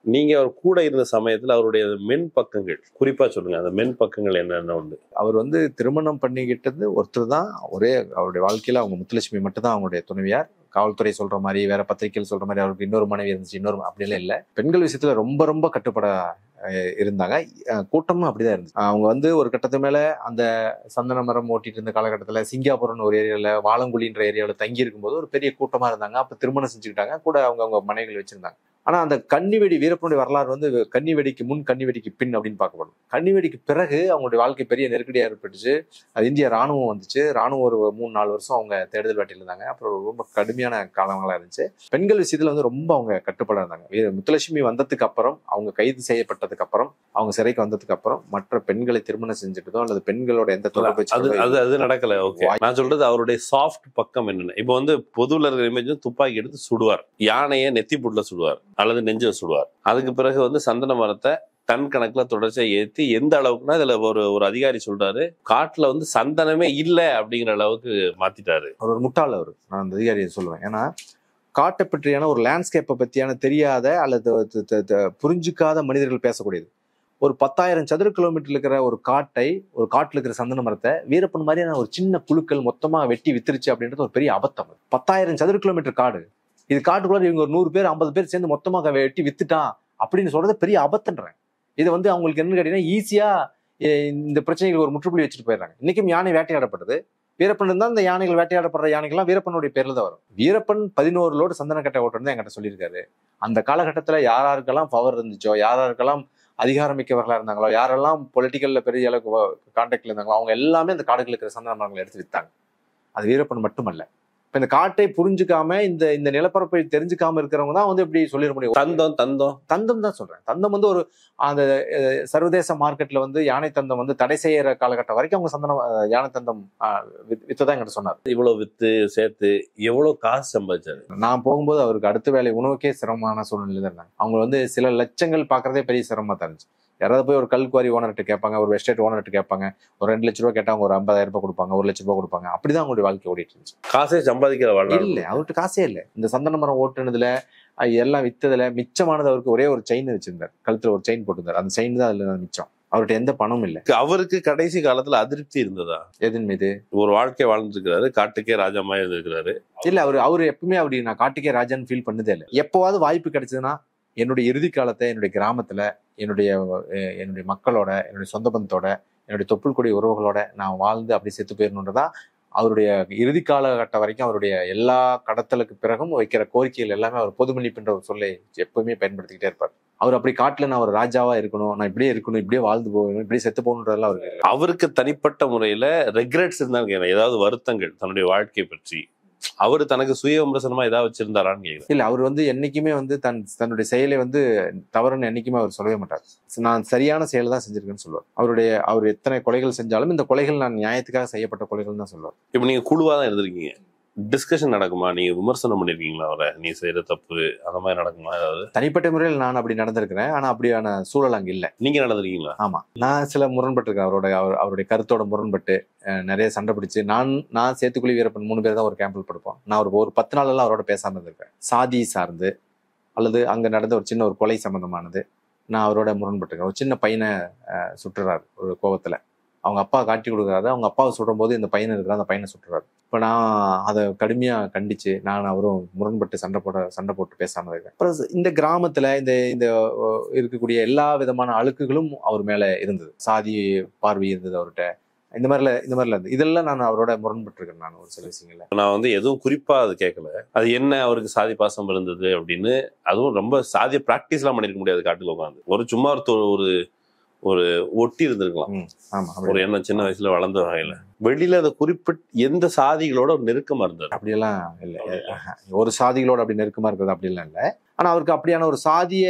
நீங்க அவர் கூட இருந்த சமயத்துல அவருடைய மென் பக்கங்கள் குறிப்பா சொல்லுங்க அந்த மென் பக்கங்கள் என்னென்ன உண்டு அவர் வந்து திருமணம் பண்ணிக்கிட்டது ஒருத்தர் தான் ஒரே அவருடைய வாழ்க்கையில அவங்க முத்துலட்சுமி மட்டும் தான் அவங்களுடைய துணைவியார் காவல்துறை சொல்ற மாதிரி வேற பத்திரிகைகள் சொல்ற மாதிரி அவருக்கு இன்னொரு மனைவி இருந்துச்சு இன்னொரு அப்படிலாம் இல்லை பெண்கள் விஷயத்துல ரொம்ப ரொம்ப கட்டுப்பட அஹ், இருந்தாங்க அஹ், கூட்டமும் அப்படிதான் இருந்துச்சு அவங்க வந்து ஒரு கட்டத்து மேல அந்த சந்தன மரம் ஓட்டிட்டு இருந்த காலகட்டத்துல சிங்காபுரம்னு ஒரு ஏரியால வாழங்குழின்ற ஏரியாவில் தங்கி இருக்கும்போது ஒரு பெரிய கூட்டமா இருந்தாங்க அப்ப திருமணம் செஞ்சுக்கிட்டாங்க கூட அவங்க அவங்க மனைவிகள் வச்சிருந்தாங்க ஆனா அந்த கன்னிவெடி வீரப்பனுடைய வரலாறு வந்து கன்னிவெடிக்கு முன் கன்னிவெடிக்கு பின் அப்படின்னு பார்க்கப்படும் கன்னிவெடிக்கு பிறகு அவங்களுடைய வாழ்க்கை பெரிய நெருக்கடியா ஏற்பட்டுச்சு அது இந்திய ராணுவம் வந்துச்சு ராணுவம் ஒரு மூணு நாலு வருஷம் அவங்க தேடுதல் வேட்டையில் இருந்தாங்க அப்புறம் ரொம்ப கடுமையான காலங்களா இருந்துச்சு பெண்கள் விஷயத்துல வந்து ரொம்ப அவங்க கட்டுப்பட இருந்தாங்க வீர முத்துலட்சுமி வந்ததுக்கு அப்புறம் அவங்க கைது செய்யப்பட்டதுக்கு அப்புறம் அவங்க சிறைக்கு வந்ததுக்கு அப்புறம் மற்ற பெண்களை திருமணம் செஞ்சுட்டதோ அல்லது பெண்களோட எந்த தொடர்பு அது வச்சுக்கிட்டதோ அது அது நடக்கல ஓகே நான் சொல்றது அவருடைய சாஃப்ட் பக்கம் என்னன்னு இப்போ வந்து பொதுவில் இருக்கிற இமேஜ் துப்பாக்கி எடுத்து சுடுவார் யானையை நெத்தி புட்ல சுடுவார் அல்லது நெஞ்சில் சுடுவார் அதுக்கு பிறகு வந்து சந்தன மரத்தை டன் கணக்குல தொடர்ச்சியா ஏத்தி எந்த அளவுக்குன்னா இதுல ஒரு ஒரு அதிகாரி சொல்றாரு காட்டுல வந்து சந்தனமே இல்ல அப்படிங்கிற அளவுக்கு மாத்திட்டாரு அவர் ஒரு முட்டாள் அவர் நான் அந்த அதிகாரியை சொல்லுவேன் ஏன்னா காட்டை பற்றியான ஒரு லேண்ட்ஸ்கேப்பை பற்றியான தெரியாத அல்லது த- த- த- புரிஞ்சுக்காத மனிதர்கள் பேசக்கூடியது ஒரு பத்தாயிரம் சதுர கிலோமீட்டர் இருக்கிற ஒரு காட்டை ஒரு காட்டில் இருக்கிற சந்தன மரத்தை வீரப்பன் மாதிரியான ஒரு சின்ன குழுக்கள் மொத்தமாக வெட்டி வித்துருச்சு அப்படின்றது ஒரு பெரிய அபத்தம் அது. பத்தாயிரம் சதுர கிலோமீட்டர் காடு இது காட்டுக்குள்ள இவங்க ஒரு நூறு பேர் ஐம்பது பேர் சேர்ந்து மொத்தமாக வெட்டி வித்துட்டான் அப்படின்னு சொல்றது பெரிய அபத்தன்றேன் இது வந்து அவங்களுக்கு என்னன்னு கேட்டீங்கன்னா ஈஸியா இந்த பிரச்சனைகளுக்கு ஒரு முற்றுப்புள்ளி வச்சுட்டு போயிடுறாங்க இன்னைக்கும் யானை வேட்டையாடப்பட்டது வீரப்பன் இருந்தால் இந்த யானைகள் வேட்டையாடப்படுற யானைகள்லாம் வீரப்பனுடைய பேர்ல தான் வரும் வீரப்பன் பதினோரு லோடு சந்தனக்கட்டை ஓட்டுறது என்கிட்ட சொல்லியிருக்காரு அந்த காலகட்டத்துல யார் யாருக்கெல்லாம் பவர் இருந்துச்சோ யார் யாருக்கெல்லாம் அதிகாரம் மிக்கவர்களா இருந்தாங்களோ யாரெல்லாம் பொலிட்டிக்கல்ல பெரிய அளவுக்கு கான்டாக்ட்ல இருந்தாங்களோ அவங்க எல்லாமே அந்த காடுகளுக்கு இருக்கிற சந்தன மரங்களை எடுத்து வித்தாங்க அது வீரப்பன் மட்டுமல்ல இப்ப இந்த காட்டை புரிஞ்சுக்காம இந்த இந்த நிலப்பரப்பை தெரிஞ்சுக்காம இருக்கிறவங்க தான் வந்து இப்படி சொல்லிட முடியும் தந்தம் தந்தம் தந்தம் தான் சொல்றேன் தந்தம் வந்து ஒரு அந்த அஹ், சர்வதேச மார்க்கெட்ல வந்து யானை தந்தம் வந்து தடை செய்யற காலகட்டம் வரைக்கும் அவங்க சந்தனம் அஹ், யானை தந்தம் அஹ், வித்- வித்ததா என்கிட்ட சொன்னார் இவ்வளவு வித்து சேர்த்து எவ்வளவு காசு சம்பாதிச்சாரு நான் போகும்போது அவருக்கு அடுத்த வேலை உணவுக்கே சிரமமான சூழ்நிலை தான் இருந்தாங்க அவங்க வந்து சில லட்சங்கள் பார்க்கறதே பெரிய சிரமமா தான் இருந்துச்சு யாராவது போய் ஒரு கல்குவாரி ஓனர்கிட்ட கேட்பாங்க ஒரு எஸ்டேட் ஓனர்கிட்ட கேட்பாங்க ஒரு ரெண்டு லட்ச ரூபா கேட்டா அவங்க ஒரு ஐம்பதாயிரம் ரூபாய் கொடுப்பாங்க ஒரு லட்ச ரூபாய் கொடுப்பாங்க அப்படிதான் அவங்களுடைய வாழ்க்கை ஓடிட்டு இருந்துச்சு காசே சம்பாதிக்கிற வாழ்நாள் இல்ல அவர்கிட்ட காசே இல்ல இந்த சந்தன மரம் ஓட்டுனதுல அஹ், எல்லாம் வித்ததுல மிச்சமானது அவருக்கு ஒரே ஒரு செயின் வச்சிருந்தார் கழுத்துல ஒரு செயின் போட்டிருந்தார் அந்த செயின் தான் அதுல மிச்சம் அவர்கிட்ட எந்த பணமும் இல்ல அவருக்கு கடைசி காலத்துல அதிருப்தி இருந்ததா எதன் மீது ஒரு வாழ்க்கை வாழ்ந்துருக்கிறாரு காட்டுக்கே ராஜாமா இருந்திருக்கிறாரு இல்ல அவர் அவர் எப்பவுமே அப்படி நான் காட்டுக்கே ராஜான்னு ஃபீல் பண்ணதே இல்லை எப்போவாவது வாய்ப்பு கிடைச்சதுன்னா என்னுடைய இறுதி காலத்தை என்னுடைய கிராமத்துல என்னுடைய அஹ், என்னுடைய மக்களோட என்னுடைய சொந்த பந்தத்தோட என்னுடைய தொப்புள் கொடி உறவுகளோட நான் வாழ்ந்து அப்படி செத்து போயிடணுன்றதா அவருடைய இறுதி காலகட்டம் வரைக்கும் அவருடைய எல்லா கடத்தலுக்கு பிறகும் வைக்கிற கோரிக்கைகள் எல்லாமே அவர் பொது மன்னிப்புன்ற ஒரு சொல்லை எப்பவுமே பயன்படுத்திக்கிட்டே இருப்பார் அவர் அப்படி காட்டுல நான் ஒரு ராஜாவா இருக்கணும் நான் இப்படியே இருக்கணும் இப்படியே வாழ்ந்து போகணும் இப்படியே செத்து போகணுன்றதெல்லாம் அவருக்கு இல்லை. அவருக்கு தனிப்பட்ட முறையில ரெக்ரெட்ஸ் இருந்தான்னு கேட்கிறேன் ஏதாவது வருத்தங்கள் தன்னுடைய வாழ்க்கை பற்றி அவர் தனக்கு சுய விமர்சனமா ஏதாவது வச்சிருந்தாரான்னு கேட்கிறேன் இல்ல அவர் வந்து என்னைக்குமே வந்து தன் தன்னுடைய செயலை வந்து தவறுன்னு என்னைக்குமே அவர் சொல்லவே மாட்டார் நான் சரியான செயல் தான் செஞ்சிருக்கேன்னு சொல்லுவார் அவருடைய அவர் எத்தனை கொலைகள் செஞ்சாலும் இந்த கொலைகள் நான் நியாயத்துக்காக செய்யப்பட்ட கொலைகள் தான் சொல்லுவார் இப்ப நீங்க குழுவா தான் இருந்திருக்கீங்க டிஸ்கஷன் நடக்குமா நீங்க விமர்சனம் பண்ணிருக்கீங்களா அவரை நீ செய்யற தப்பு அந்த மாதிரி நடக்குமா ஏதாவது தனிப்பட்ட முறையில் நான் அப்படி நடந்திருக்கிறேன் ஆனா அப்படியான சூழல் அங்க இல்ல நீங்க நடந்திருக்கீங்களா ஆமா நான் சில முரண்பட்டிருக்கேன் அவரோட அவர் அவருடைய கருத்தோட முரண்பட்டு அஹ், நிறைய சண்டை பிடிச்சு நான் நான் சேத்துக்குழி வீரப்பன் மூணு பேர் தான் ஒரு கேம்பில் படுப்போம் நான் ஒரு ஒரு பத்து நாள் எல்லாம் அவரோட பேசாம இருந்திருக்கேன் சாதி சார்ந்து அல்லது அங்க நடந்த ஒரு சின்ன ஒரு கொலை சம்பந்தமானது நான் அவரோட முரண்பட்டிருக்கேன் ஒரு சின்ன பையனை அஹ், சுட்டுறாரு ஒரு கோவத்துல அவங்க அப்பா காட்டி கொடுக்குறாரு அவங்க அப்பாவை சுடும் போது இந்த பையன் இருக்கிற அந்த பையனை சுட்டுறாரு இப்போ நான் அதை கடுமையா கண்டிச்சு நான் அவரும் முரண்பட்டு சண்டை போட சண்டை போட்டு பேசாம இருக்கேன் அப்புறம் இந்த கிராமத்துல இந்த இந்த அஹ், இருக்கக்கூடிய எல்லா விதமான அழுக்குகளும் அவர் மேல இருந்தது சாதி பார்வை இருந்தது அவர்கிட்ட இந்த மாதிரில இந்த மாதிரில இருந்து இதெல்லாம் நான் அவரோட முரண்பட்டிருக்கேன் நான் ஒரு சில விஷயங்கள்ல நான் வந்து எதுவும் குறிப்பா அது கேட்கல அது என்ன அவருக்கு சாதி பாசம் இருந்தது அப்படின்னு அதுவும் ரொம்ப சாதிய பிராக்டிஸ்லாம் பண்ணிருக்க முடியாது காட்டுல உட்காந்து ஒரு சும்மா ஒரு தொ- ஒரு ஒரு ஒட்டி இருந்திருக்கலாம் ஆமா ஒரு அப்படி எண்ணம் சின்ன வயசுல வளர்ந்த வகையில வெளியில அதை குறிப்பிட்ட எந்த சாதிகளோட ஒரு நெருக்கமா இருந்தார் அப்படியெல்லாம் இல்லை ஒரு சாதிகளோட அப்படி நெருக்கமா இருக்கிறது அப்படிலாம் இல்லை ஆனா அவருக்கு அப்படியான ஒரு சாதிய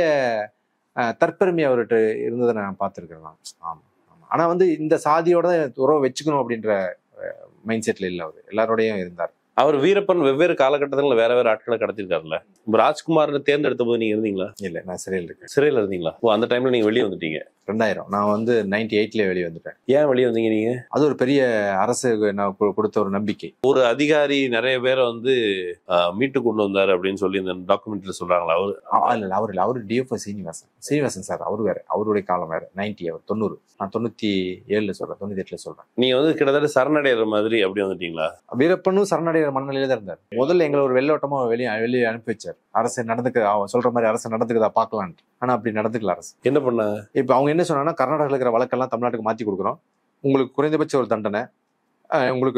அஹ், தற்பெருமை அவர்கிட்ட இருந்ததை நான் பார்த்துருக்கேன் நான் ஆமா ஆமா ஆனா வந்து இந்த சாதியோட தான் உறவை வச்சுக்கணும் அப்படின்ற மைண்ட் செட்ல இல்லை அவர் எல்லாரோடையும் இருந்தார் அவர் வீரப்பன் வெவ்வேறு காலகட்டத்துல வேற வேற ஆட்களை கடத்திருக்காருல்ல இப்ப ராஜ்குமார் தேர்ந்தெடுத்த போது நீங்க இருந்தீங்களா இல்லை நான் சிறையில் இருக்கேன் சிறையில இருந்தீங்களா ஓ அந்த டைம்ல நீங்க வெளியே வந்துட்டீங்க ரெண்டாயிரம் நான் வந்து நைன்டி எயிட்லேயே வெளியே வந்துட்டேன் ஏன் வெளியே வந்தீங்க நீங்க அது ஒரு பெரிய அரசு நான் கு- கொடுத்த ஒரு நம்பிக்கை ஒரு அதிகாரி நிறைய பேரை வந்து ஆஹ், மீட்டு கொண்டு வந்தாரு அப்படின்னு சொல்லி இந்த டாக்குமெண்ட்ல சொல்றாங்களா அவரு அ- இல்ல இல்ல அவர் இல்ல அவர் டிஎஃப்ஓ சீனிவாசன் சீனிவாசன் சார் அவர் வேற அவருடைய காலம் வேற நைன்டி அவர் தொண்ணூறு நான் தொண்ணூத்தி ஏழுல சொல்றேன் தொண்ணூத்தி எட்டுல சொல்றேன் நீங்க வந்து கிட்டத்தட்ட சரணடைகிற மாதிரி அப்படி வந்துட்டீங்களா வீரப்பனும் சரணடைகிற மனநிலையில தான் இருந்தார் முதல்ல எங்களை ஒரு வெள்ளோட்டமா வெளியே வெளியே அனுப்பி வச்சார் அரசு நடந்துக்க அவன் சொல்ற மாதிரி அரசு நடந்துக்குதா பார்க்கலான்ட்டு ஆனா அப்படி நடந்துக்கல அரசு என்ன பண்ண இப்ப அவங்க என்ன சொன்னாங்கன்னா கர்நாடகாவில் இருக்கிற வழக்கெல்லாம் தமிழ்நாட்டுக்கு மாத்தி கொடுக்குறோம் உங்களுக்கு குறைந்தபட்ச ஒரு தண்டனை அஹ் உங்களுக்கு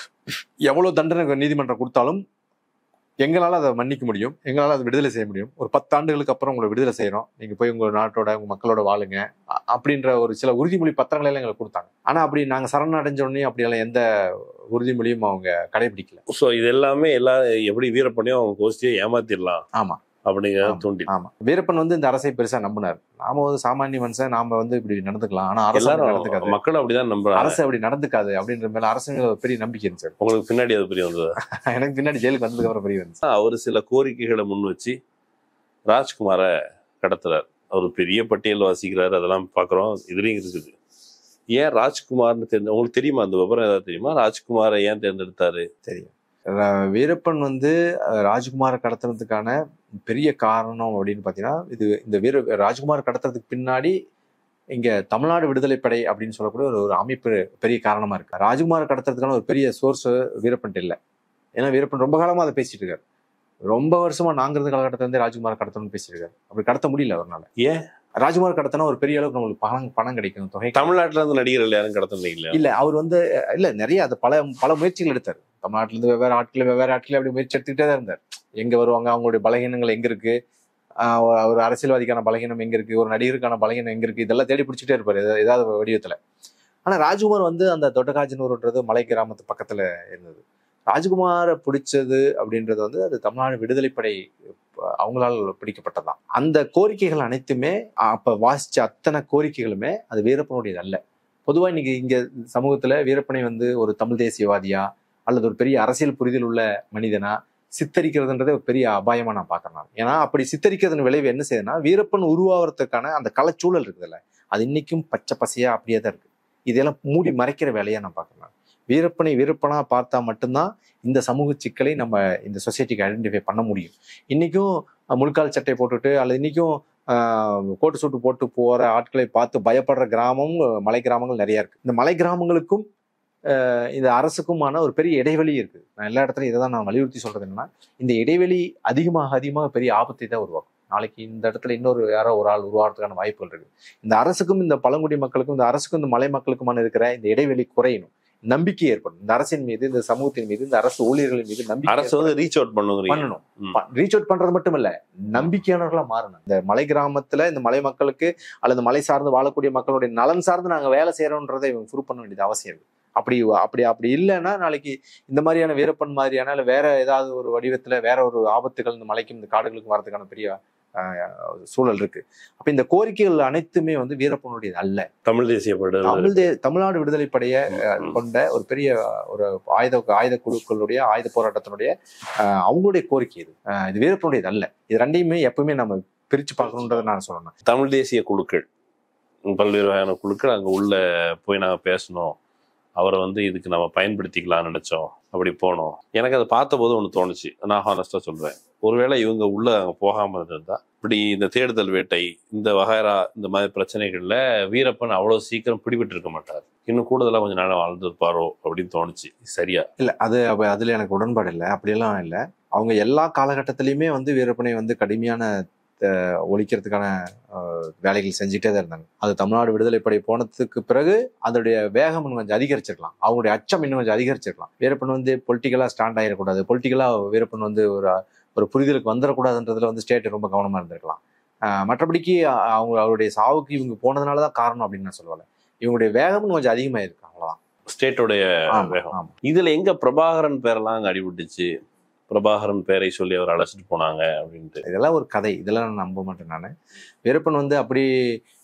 எவ்வளவு தண்டனை நீதிமன்றம் கொடுத்தாலும் எங்களால் அதை மன்னிக்க முடியும் எங்களால் அதை விடுதலை செய்ய முடியும் ஒரு பத்தாண்டுகளுக்கு அப்புறம் உங்களை விடுதலை செய்யறோம் நீங்க போய் உங்க நாட்டோட உங்க மக்களோட வாழுங்க அ- அப்படின்ற ஒரு சில உறுதிமொழி பத்திரங்களை எல்லாம் எங்களுக்கு கொடுத்தாங்க ஆனா அப்படி நாங்க சரணடைஞ்ச உடனே அப்படியெல்லாம் எந்த உறுதிமொழியும் அவங்க கடைபிடிக்கல சோ இது எல்லாமே எல்லா எப்படி வீரப்பண்ணையும் அவங்க கோஷ்டியை ஏமாத்திடலாம் ஆமா. அப்படிங்கிறத ஆமா. தூண்டி ஆமா வீரப்பன் வந்து இந்த அரசை பெருசா நம்பினார் நாம ஒரு சாமானிய மனுஷன் நாம வந்து இப்படி நடந்துக்கலாம் ஆனா அரசு அப்படி நடந்துக்காது எல்லாரும் மக்கள் அப்படிதான் நம்புறாங்க அரசு அப்படி நடந்துக்காது அப்படின்ற மேல அரசு மேல ஒரு பெரிய நம்பிக்கை இருந்துச்சு உங்களுக்கு பின்னாடி அது புரிய வந்தது எனக்கு பின்னாடி ஜெயிலுக்கு வந்ததுக்கு அப்புறம் பெரிய இருந்துச்சு அவர் சில கோரிக்கைகளை முன் வச்சு ராஜ்குமாரை கடத்துறார் அவர் பெரிய பட்டியல் வாசிக்கிறாரு அதெல்லாம் பாக்குறோம் இதுலயும் இருக்குது ஏன் ராஜ்குமார்னு தெரிஞ்ச உங்களுக்கு தெரியுமா அந்த விவரம் ஏதாவது தெரியுமா ராஜ்குமாரை ஏன் தேர்ந்தெடுத்தாரு தெரியும் ர- வீரப்பன் வந்து அஹ், ராஜ்குமாரை கடத்துறதுக்கான பெரிய காரணம் அப்படின்னு பாத்தீங்கன்னா இது இந்த வீர ராஜ்குமார் கடத்துறதுக்கு பின்னாடி இங்க தமிழ்நாடு விடுதலை படை அப்படின்னு சொல்லக்கூடிய ஒரு ஒரு அமைப்பு பெரிய காரணமா இருக்கு ராஜ்குமார் கடத்துறதுக்கான ஒரு பெரிய சோர்ஸ் வீரப்பன் இல்லை ஏன்னா வீரப்பன் ரொம்ப காலமா அதை பேசிட்டு இருக்காரு ரொம்ப வருஷமா நாங்க இருந்த காலகட்டத்துல இருந்தே ராஜ்குமார் கடத்தணும்னு பேசிட்டு இருக்காரு அப்படி கடத்த முடியல அவரால் ஏன்? ராஜ்குமார் கடத்தினா ஒரு பெரிய அளவுக்கு நம்மளுக்கு பணம் பணம் கிடைக்கும் தொகை தமிழ்நாட்டுல இருந்து நடிகர்கள் யாரும் கடத்தினீங்க இல்லையா இல்ல அவர் வந்து அஹ், இல்ல நிறைய அது பல பல முயற்சிகள் எடுத்தார் தமிழ்நாட்டுல இருந்து வெவ்வேறு ஆட்கள் வெவ்வேறு ஆட்கள் அப்படி முயற்சி எடுத்துக்கிட்டே தான் இருந்தார் எங்க வருவாங்க அவங்களுடைய பலகீனங்கள் எங்க இருக்கு ஆஹ் ஒரு- ஒரு அரசியல்வாதிக்கான பலகீனம் எங்க இருக்கு ஒரு நடிகருக்கான பலகீனம் எங்க இருக்கு இதெல்லாம் தேடி பிடிச்சிட்டே இருப்பாரு ஏதா- ஏதாவது வடிவத்துல ஆனா ராஜ்குமார் வந்து அந்த தொட்டகாஜனூர்ன்றது மலை கிராமத்து பக்கத்துல இருந்தது ராஜ்குமாரை பிடிச்சது அப்படின்றது வந்து அது தமிழ்நாடு விடுதலைப்படை அஹ், அவங்களால் பிடிக்கப்பட்டதுதான் அந்த கோரிக்கைகள் அனைத்துமே அப்ப வாசிச்ச அத்தனை கோரிக்கைகளுமே அது வீரப்பனுடையது அல்ல பொதுவா இன்னைக்கு இங்க சமூகத்துல வீரப்பனை வந்து ஒரு தமிழ் தேசியவாதியா அல்லது ஒரு பெரிய அரசியல் புரிதல் உள்ள மனிதனா சித்தரிக்கிறதுன்றதே ஒரு பெரிய அபாயமா நான் பாக்குறேன் நான். ஏன்னா அப்படி சித்தரிக்கிறதன் விளைவு என்ன செய்யுதுன்னா வீரப்பன் உருவாகிறதுக்கான அந்த கலச்சூழல் இருக்குதுல்ல அது இன்னைக்கும் பச்சை பசையா அப்படியே தான் இருக்கு இதெல்லாம் மூடி மறைக்கிற வேலையா நான் பாக்குறேன் நான். வீரப்பனை வீரப்பனா பார்த்தா மட்டும்தான் இந்த சமூக சிக்கலை நம்ம இந்த சொசைட்டிக்கு ஐடென்டிஃபை பண்ண முடியும் இன்னைக்கும் அஹ், முழுக்கால் சட்டை போட்டுட்டு அல்லது இன்னைக்கும் ஆஹ், கோட்டு சூட்டு போட்டு போற ஆட்களை பார்த்து பயப்படுற கிராமம் அஹ், மலை கிராமங்கள் நிறைய இருக்கு இந்த மலை கிராமங்களுக்கும் ஆஹ், இந்த அரசுக்குமான ஒரு பெரிய இடைவெளி இருக்கு நான் எல்லா இடத்துலையும் இதை தான் நான் வலியுறுத்தி சொல்றது என்னன்னா இந்த இடைவெளி அதிகமாக அதிகமாக பெரிய ஆபத்தை தான் உருவாக்கும் நாளைக்கு இந்த இடத்துல இன்னொரு யாரோ ஒரு ஆள் உருவாகிறதுக்கான வாய்ப்புகள் இருக்கு இந்த அரசுக்கும் இந்த பழங்குடி மக்களுக்கும் இந்த அரசுக்கும் இந்த மலை மக்களுக்குமான இருக்கிற இந்த இடைவெளி குறையணும் நம்பிக்கை ஏற்படும் இந்த அரசின் மீது இந்த சமூகத்தின் மீது இந்த அரசு ஊழியர்களின் மீது நம்பிக்கை அரசு வந்து ரீச் அவுட் பண்ணுங்கிறீங்க பண்ணணும் ம். ரீச் அவுட் பண்றது மட்டும் இல்ல நம்பிக்கையானவர்களா மாறணும் இந்த மலை கிராமத்துல இந்த மலை மக்களுக்கு அல்லது மலை சார்ந்து வாழக்கூடிய மக்களுடைய நலன் சார்ந்து நாங்க வேலை செய்யறோன்றதை இவங்க ப்ரூவ் பண்ண வேண்டியது அவசியம் இருக்கு அப்படி அப்படி அப்படி இல்லைன்னா நாளைக்கு இந்த மாதிரியான வீரப்பன் மாதிரியான இல்ல வேற ஏதாவது ஒரு வடிவத்துல வேற ஒரு ஆபத்துகள் இந்த மலைக்கும் இந்த காடுகளுக்கும் வரதுக்கான பெரிய ஆஹ், சூழல் இருக்கு அப்ப இந்த கோரிக்கைகள் அனைத்துமே வந்து வீரப்பனுடையது அல்ல தமிழ் தேசிய படு தமிழ் தே- தமிழ்நாடு விடுதலை படைய கொண்ட ஒரு பெரிய ஒரு ஆயுத ஆயுத குழுக்களுடைய ஆயுத போராட்டத்தினுடைய அஹ், அவங்களுடைய கோரிக்கை இது அஹ், இது வீரப்பனுடையது அல்ல இது ரெண்டையுமே எப்பவுமே நம்ம பிரிச்சு பார்க்கணுன்றதை நான் சொல்லணும் தமிழ் தேசிய குழுக்கள் பல்வேறு வகையான குழுக்கள் அங்க உள்ள போய் நாங்க பேசணும் அவரை வந்து இதுக்கு நம்ம பயன்படுத்திக்கலாம்னு நினைச்சோம் அப்படி போனோம் எனக்கு அதை பார்த்தபோது ஒன்று தோணுச்சு நான் ஹானஸ்டா சொல்றேன் ஒருவேளை இவங்க உள்ள அங்க போகாம இருந்திருந்தா இப்படி இந்த தேடுதல் வேட்டை இந்த வகைரா இந்த மாதிரி பிரச்சனைகள்ல வீரப்பன் அவ்வளவு சீக்கிரம் பிடிபட்டு இருக்க மாட்டார் இன்னும் கூடுதலா கொஞ்ச நேரம் வாழ்ந்திருப்பாரோ அப்படின்னு தோணுச்சு சரியா இல்ல அது அப்ப அதுல எனக்கு உடன்பாடு இல்லை அப்படியெல்லாம் இல்லை அவங்க எல்லா காலகட்டத்திலயுமே வந்து வீரப்பனை வந்து கடுமையான அஹ், ஒழிக்கிறதுக்கான அஹ், வேலைகள் செஞ்சுட்டே தான் இருந்தாங்க அது தமிழ்நாடு விடுதலை படை போனதுக்கு பிறகு அதோடைய வேகம் இன்னும் கொஞ்சம் அதிகரிச்சிருக்கலாம் அவங்களுடைய அச்சம் இன்னும் கொஞ்சம் அதிகரிச்சிருக்கலாம் வீரப்பன் வந்து பொலிட்டிக்கலா ஸ்டாண்ட் ஆயிடக்கூடாது பொலிட்டிக்கலா வீரப்பன் வந்து ஒரு ஒரு புரிதலுக்கு வந்துடக்கூடாதுன்றதுல வந்து ஸ்டேட் ரொம்ப கவனமா இருந்திருக்கலாம் அஹ், மற்றபடிக்கு அ- அவங்க அவருடைய சாவுக்கு இவங்க போனதுனால தான் காரணம் அப்படின்னு நான் சொல்லலை இவங்களுடைய வேகம் இன்னும் கொஞ்சம் அதிகமாயிருக்கு அவ்வளவுதான் ஸ்டேட்டோடைய ஆமா, வேகம் ஆமா. இதுல எங்க பிரபாகரன் பேரெல்லாம் அங்க அடிபட்டுச்சு பிரபாகரன் பேரை சொல்லி அவர் அழைச்சிட்டு போனாங்க அப்படின்ட்டு இதெல்லாம் ஒரு கதை இதெல்லாம் நான் நம்ப மாட்டேன் நான் வீரப்பன் வந்து அப்படி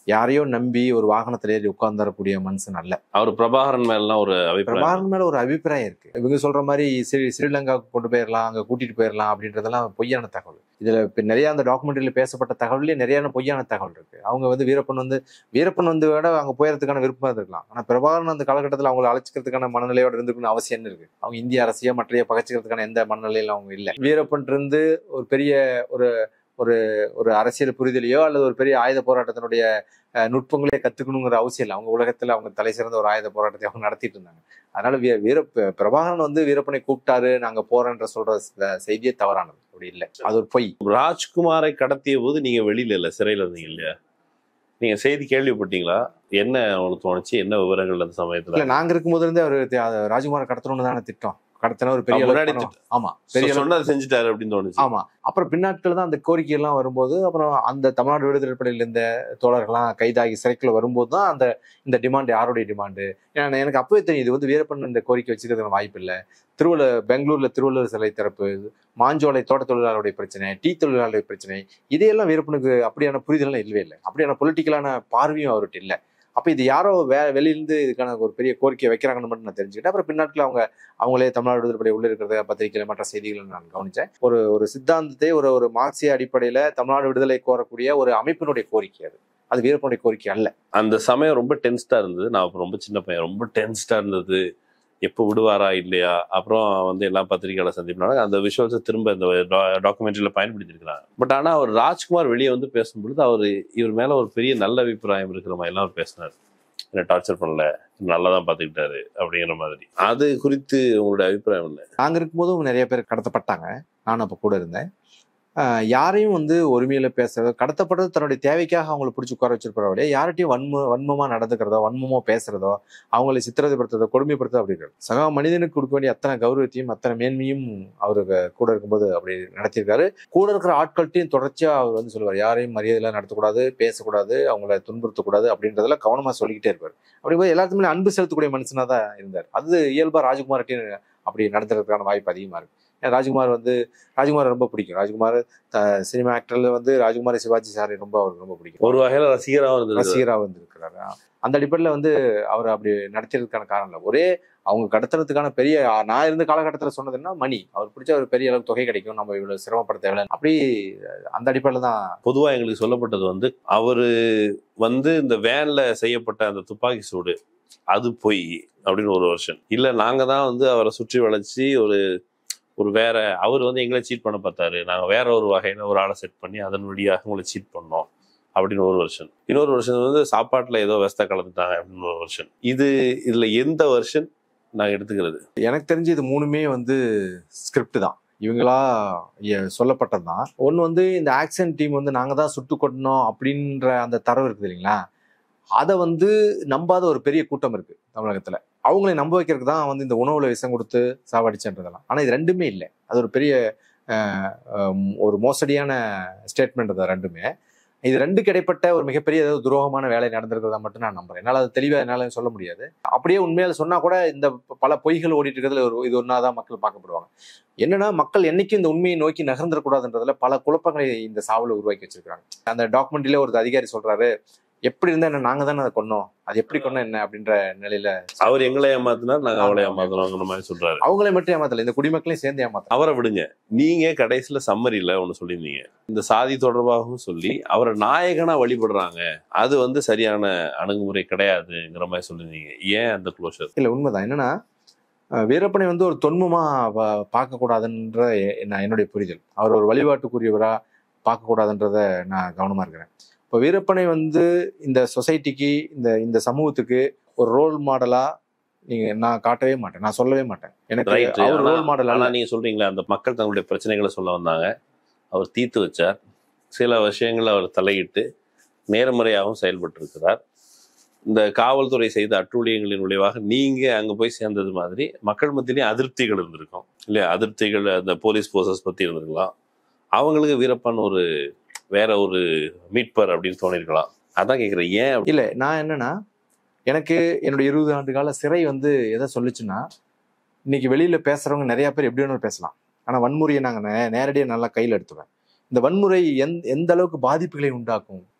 யாரையோ நம்பி ஒரு வாகனத்துல ஏறி உட்கார்ந்துடக்கூடிய மனுஷன் அல்ல அவர் பிரபாகரன் மேலாம் ஒரு அபிப்பிராயம் பிரபாகரன் மேல ஒரு அபிப்பிராயம் இருக்கு இவங்க சொல்ற மாதிரி ஸ்ரீ ஸ்ரீலங்காவுக்கு கொண்டு போயிடலாம் அங்க கூட்டிட்டு போயிடலாம் அப்படின்றதெல்லாம் பொய்யான தகவல் இதுல இப்ப நிறைய அந்த டாக்குமெண்ட்ரியில பேசப்பட்ட தகவலே நிறைய பொய்யான தகவல் இருக்கு அவங்க வந்து வீரப்பன் வந்து வீரப்பன் வந்து விட அங்க போயறதுக்கான விருப்பம் இருந்திருக்கலாம் ஆனா பிரபாகரன் அந்த காலகட்டத்தில் அவங்களை அழைச்சிக்கிறதுக்கான மனநிலையோட இருந்துக்கணும் அவசியம் என்ன இருக்கு அவங்க இந்திய அரசியோ மற்றைய பகச்சிக்கிறதுக்கான எந்த மனநிலையில அவங்க இல்லை வீரப்பன் இருந்து ஒரு பெரிய ஒரு ஒரு ஒரு அரசியல் புரிதலையோ அல்லது ஒரு பெரிய ஆயுத போராட்டத்தினுடைய அஹ், நுட்பங்களே கத்துக்கணுங்கிற அவசியம் இல்லை அவங்க உலகத்துல அவங்க தலை சிறந்த ஒரு ஆயுத போராட்டத்தை அவங்க நடத்திட்டு இருந்தாங்க அதனால வீர வீர பிரபாகரன் வந்து வீரப்பனை கூப்பிட்டாரு நாங்க போறேன்ற சொல்ற ச- செய்தியே தவறானது அப்படி இல்லை அது ஒரு பொய் ராஜ்குமாரை கடத்திய போது நீங்க வெளியில இல்ல சிறையில இருந்தீங்க இல்லையா நீங்க செய்தி கேள்விப்பட்டீங்களா என்ன உங்களுக்கு தோணுச்சு என்ன விவரங்கள் அந்த சமயத்துல இல்ல நாங்க இருக்கும்போது இருந்தே அவர் ராஜ்குமார் கடத்தணும்னு தானே திட்டம் கடத்தின ஒரு பெரிய ஆ, அளவுக்கு முன்னாடி பணம். ஆமா பெரிய சொ- அளவுக்கு சொன்னதை செஞ்சுட்டாரு அப்படின்னு தோணுச்சு ஆமா அப்புறம் பின்னாட்கள் தான் அந்த கோரிக்கை எல்லாம் வரும்போது அப்புறம் அந்த தமிழ்நாடு விடுதலை படையில இருந்த தோழர்கள்லாம் கைதாகி சிறைக்குள்ள வரும்போது தான் அந்த இந்த டிமாண்ட் யாருடைய டிமாண்டு ஏன்னா எனக்கு அப்பவே தெரியும் இது வந்து வீரப்பன் இந்த கோரிக்கை வச்சுக்கிறதுக்கு வாய்ப்பு இல்லை திருவள்ளூர் பெங்களூர்ல திருவள்ளுவர் சிலை திறப்பு மாஞ்சோலை தோட்ட தொழிலாளருடைய பிரச்சனை டீ தொழிலாளருடைய பிரச்சனை இதையெல்லாம் வீரப்பனுக்கு அப்படியான புரிதலாம் இல்லவே இல்லை அப்படியான பொலிட்டிக்கலான பார்வையும் அவர்கிட்ட இல்லை அப்ப இது யாரோ வே வெளியிலிருந்து இதுக்கான ஒரு பெரிய கோரிக்கை வைக்கிறாங்கன்னு மட்டும் நான் தெரிஞ்சுக்கிட்டேன் அப்புறம் பின்னாட்கள் அவங்க அவங்களே தமிழ்நாடு விடுதலை படை உள்ள இருக்கிறத பத்திரிகையில மற்ற செய்திகளை நான் கவனிச்சேன் ஒரு ஒரு சித்தாந்தத்தை ஒரு ஒரு மார்க்சிய அடிப்படையில தமிழ்நாடு விடுதலை கோரக்கூடிய ஒரு அமைப்பினுடைய கோரிக்கை அது அது வீரப்பனுடைய கோரிக்கை அல்ல அந்த சமயம் ரொம்ப டென்ஸ்டா இருந்தது நான் அப்ப ரொம்ப சின்ன பையன் ரொம்ப டென்ஸ்டா இருந்தது எப்போ விடுவாரா இல்லையா அப்புறம் வந்து எல்லாம் பத்திரிகையாளர் சந்திப்பினாங்க அந்த விஷுவல்ஸை திரும்ப இந்த டாக்குமெண்ட்ரியில பயன்படுத்தியிருக்கிறாங்க பட் ஆனா அவர் ராஜ்குமார் வெளியே வந்து பேசும்பொழுது அவர் இவர் மேல ஒரு பெரிய நல்ல அபிப்பிராயம் இருக்கிற மாதிரி எல்லாம் அவர் பேசினார் என்ன டார்ச்சர் பண்ணல நல்லா தான் பார்த்துக்கிட்டாரு அப்படிங்கிற மாதிரி அது குறித்து உங்களுடைய அபிப்பிராயம் என்ன நாங்க இருக்கும்போதும் நிறைய பேர் கடத்தப்பட்டாங்க நானும் அப்ப கூட இருந்தேன் ஆஹ் யாரையும் வந்து ஒருமையில பேசுறதோ கடத்தப்படுறது தன்னுடைய தேவைக்காக அவங்களை பிடிச்சி உட்கார வச்சிருக்கிறத விட யார்கிட்டயும் வன்ம வன்மமா நடந்துக்கிறதோ வன்மமா பேசுறதோ அவங்களை சித்திரதைப்படுத்துறதோ கொடுமைப்படுத்துறதோ அப்படி இருக்காது சகா மனிதனுக்கு கொடுக்க வேண்டிய அத்தனை கௌரவத்தையும் அத்தனை மேன்மையும் அவருக்கு கூட இருக்கும்போது அப்படி நடத்தியிருக்காரு கூட இருக்கிற ஆட்கள்கிட்டையும் தொடர்ச்சியா அவர் வந்து சொல்லுவார் யாரையும் மரியாதையில நடத்தக்கூடாது பேசக்கூடாது அவங்கள துன்புறுத்தக்கூடாது அப்படின்றதுல கவனமா சொல்லிக்கிட்டே இருப்பார் அப்படிங்கும்போது எல்லாத்துக்குமே அன்பு செலுத்தக்கூடிய மனுஷனா தான் இருந்தார் அது இயல்பா ராஜ்குமார்கிட்டையும் அப்படி நடத்துறதுக்கான வாய்ப்பு அதிகமா இருக்கு ஏன்னா ராஜ்குமார் வந்து ராஜ்குமார் ரொம்ப பிடிக்கும் ராஜ்குமார் த- சினிமா ஆக்டர்ல வந்து ராஜ்குமார் சிவாஜி சாரை ரொம்ப அவருக்கு ரொம்ப பிடிக்கும் ஒரு வகையில ரசிகராகவும் இருந்தது ரசிகரா வந்து இருக்கிறாரு அந்த அடிப்படையில் வந்து அவர் அப்படி நடத்தியதுக்கான காரணம் இல்லை ஒரே அவங்க கடத்துறதுக்கான பெரிய நான் இருந்த காலகட்டத்தில் சொன்னதுன்னா மணி அவர் பிடிச்ச ஒரு பெரிய அளவுக்கு தொகை கிடைக்கும் நம்ம இவ்வளவு சிரமப்பட தேவையில்லை அப்படி அந்த அடிப்படையில் தான் பொதுவா எங்களுக்கு சொல்லப்பட்டது வந்து அவரு வந்து இந்த வேன்ல செய்யப்பட்ட அந்த துப்பாக்கி சூடு அது பொய் அப்படின்னு ஒரு வருஷன் இல்ல நாங்க தான் வந்து அவரை சுற்றி வளைச்சு ஒரு ஒரு வேற அவர் வந்து எங்களை சீட் பண்ண பார்த்தாரு நாங்க வேற ஒரு வகையில ஒரு ஆளை செட் பண்ணி அதன் வழியாக உங்களை சீட் பண்ணோம் அப்படின்னு ஒரு வருஷன் இன்னொரு வருஷன் வந்து சாப்பாட்டுல ஏதோ வெஸ்த கலந்துட்டாங்க அப்படின்னு ஒரு வருஷன் இது இதுல எந்த வருஷன் நாங்க எடுத்துக்கிறது எனக்கு தெரிஞ்சு இது மூணுமே வந்து ஸ்கிரிப்ட் தான் இவங்களா எ- சொல்லப்பட்டது தான் ஒன்று வந்து இந்த ஆக்ஷன் டீம் வந்து நாங்கள் தான் சுட்டு கொட்டணும் அப்படின்ற அந்த தரவு இருக்குது இல்லைங்களா அதை வந்து நம்பாத ஒரு பெரிய கூட்டம் இருக்கு தமிழகத்துல அவங்களை நம்ப வைக்கிறதுக்கு தான் வந்து இந்த உணவுல விஷம் கொடுத்து சாவடிச்சுன்றதெல்லாம் ஆனால் இது ரெண்டுமே இல்லை அது ஒரு பெரிய அஹ், அஹ், ஒரு மோசடியான ஸ்டேட்மெண்ட் அது ரெண்டுமே இது ரெண்டுக்கு இடைப்பட்ட ஒரு மிகப்பெரிய ஏதோ துரோகமான வேலை நடந்திருக்கிறதா மட்டும் நான் நம்புறேன் என்னால் அது தெளிவாக என்னால் சொல்ல முடியாது அப்படியே உண்மையால சொன்னா கூட இந்த பல பொய்கள் ஓடிட்டு இருக்கிறதுல ஒரு இது ஒன்னாதான் மக்கள் பார்க்கப்படுவாங்க என்னன்னா மக்கள் என்னைக்கும் இந்த உண்மையை நோக்கி நகர்ந்துடக்கூடாதுன்றதுல பல குழப்பங்களை இந்த சாவுல உருவாக்கி வச்சிருக்காங்க அந்த டாக்குமெண்ட்ரியில ஒரு அதிகாரி சொல்றாரு எப்படி இருந்தா என்ன நாங்க தானே அதை கொன்னோம் அது எப்படி கொன்னோம் என்ன அப்படின்ற நிலையில அவர் எங்களை ஏமாத்தினார் நாங்க அவளை ஏமாத்தினோங்கிற மாதிரி சொல்றாரு அவங்களே மட்டும் ஏமாத்தல இந்த குடிமக்களையும் சேர்ந்து ஏமாத்தல அவரை விடுங்க நீங்க கடைசியில சம்மரில ஒண்ணு சொல்லியிருந்தீங்க இந்த சாதி தொடர்பாகவும் சொல்லி அவரை நாயகனா வழிபடுறாங்க அது வந்து சரியான அணுகுமுறை கிடையாதுங்கிற மாதிரி சொல்லியிருந்தீங்க ஏன் அந்த க்ளோஷர் இல்ல உண்மைதான் என்னன்னா அஹ் வீரப்பனை வந்து ஒரு தொன்மமா ப- பார்க்கக்கூடாதுன்ற எ- நான் என்னுடைய புரிதல் அவர் ஒரு வழிபாட்டுக்குரியவரா பார்க்கக்கூடாதுன்றத நான் கவனமா இருக்கிறேன் இப்போ வீரப்பனை வந்து இந்த சொசைட்டிக்கு இந்த இந்த சமூகத்துக்கு ஒரு ரோல் மாடலா நீங்க நான் காட்டவே மாட்டேன் நான் சொல்லவே மாட்டேன் எனக்கு ரைட் அவர் ரோல் மாடல் ஆனா அல்ல நீங்க சொல்றீங்களா அந்த மக்கள் தங்களுடைய பிரச்சனைகளை சொல்ல வந்தாங்க அவர் தீர்த்து வச்சார் சில விஷயங்களை அவர் தலையிட்டு நேர்மறையாகவும் செயல்பட்டு இருக்கிறார் இந்த காவல்துறை செய்த அட்டூழியங்களின் விளைவாக நீங்க அங்க போய் சேர்ந்தது மாதிரி மக்கள் மத்தியிலேயும் அதிருப்திகள் இருந்திருக்கும் இல்லையா அதிருப்திகள் அந்த போலீஸ் போர்சஸ் பத்தி இருந்திருக்கலாம் அவங்களுக்கு வீரப்பன் ஒரு வேற ஒரு மீட்பர் அப்படின்னு தோணிருக்கலாம் அதான் கேக்குறேன் ஏன் அப்படி? இல்ல நான் என்னன்னா எனக்கு என்னுடைய இருபது ஆண்டு கால சிறை வந்து எதை சொல்லுச்சுன்னா இன்னைக்கு வெளியில பேசுறவங்க நிறைய பேர் எப்படி வேணாலும் பேசலாம் ஆனா வன்முறையை நாங்க நே- நேரடியா நல்லா கையில எடுத்துவேன் இந்த வன்முறை எந்த எந்த அளவுக்கு பாதிப்புகளை உண்டாக்கும்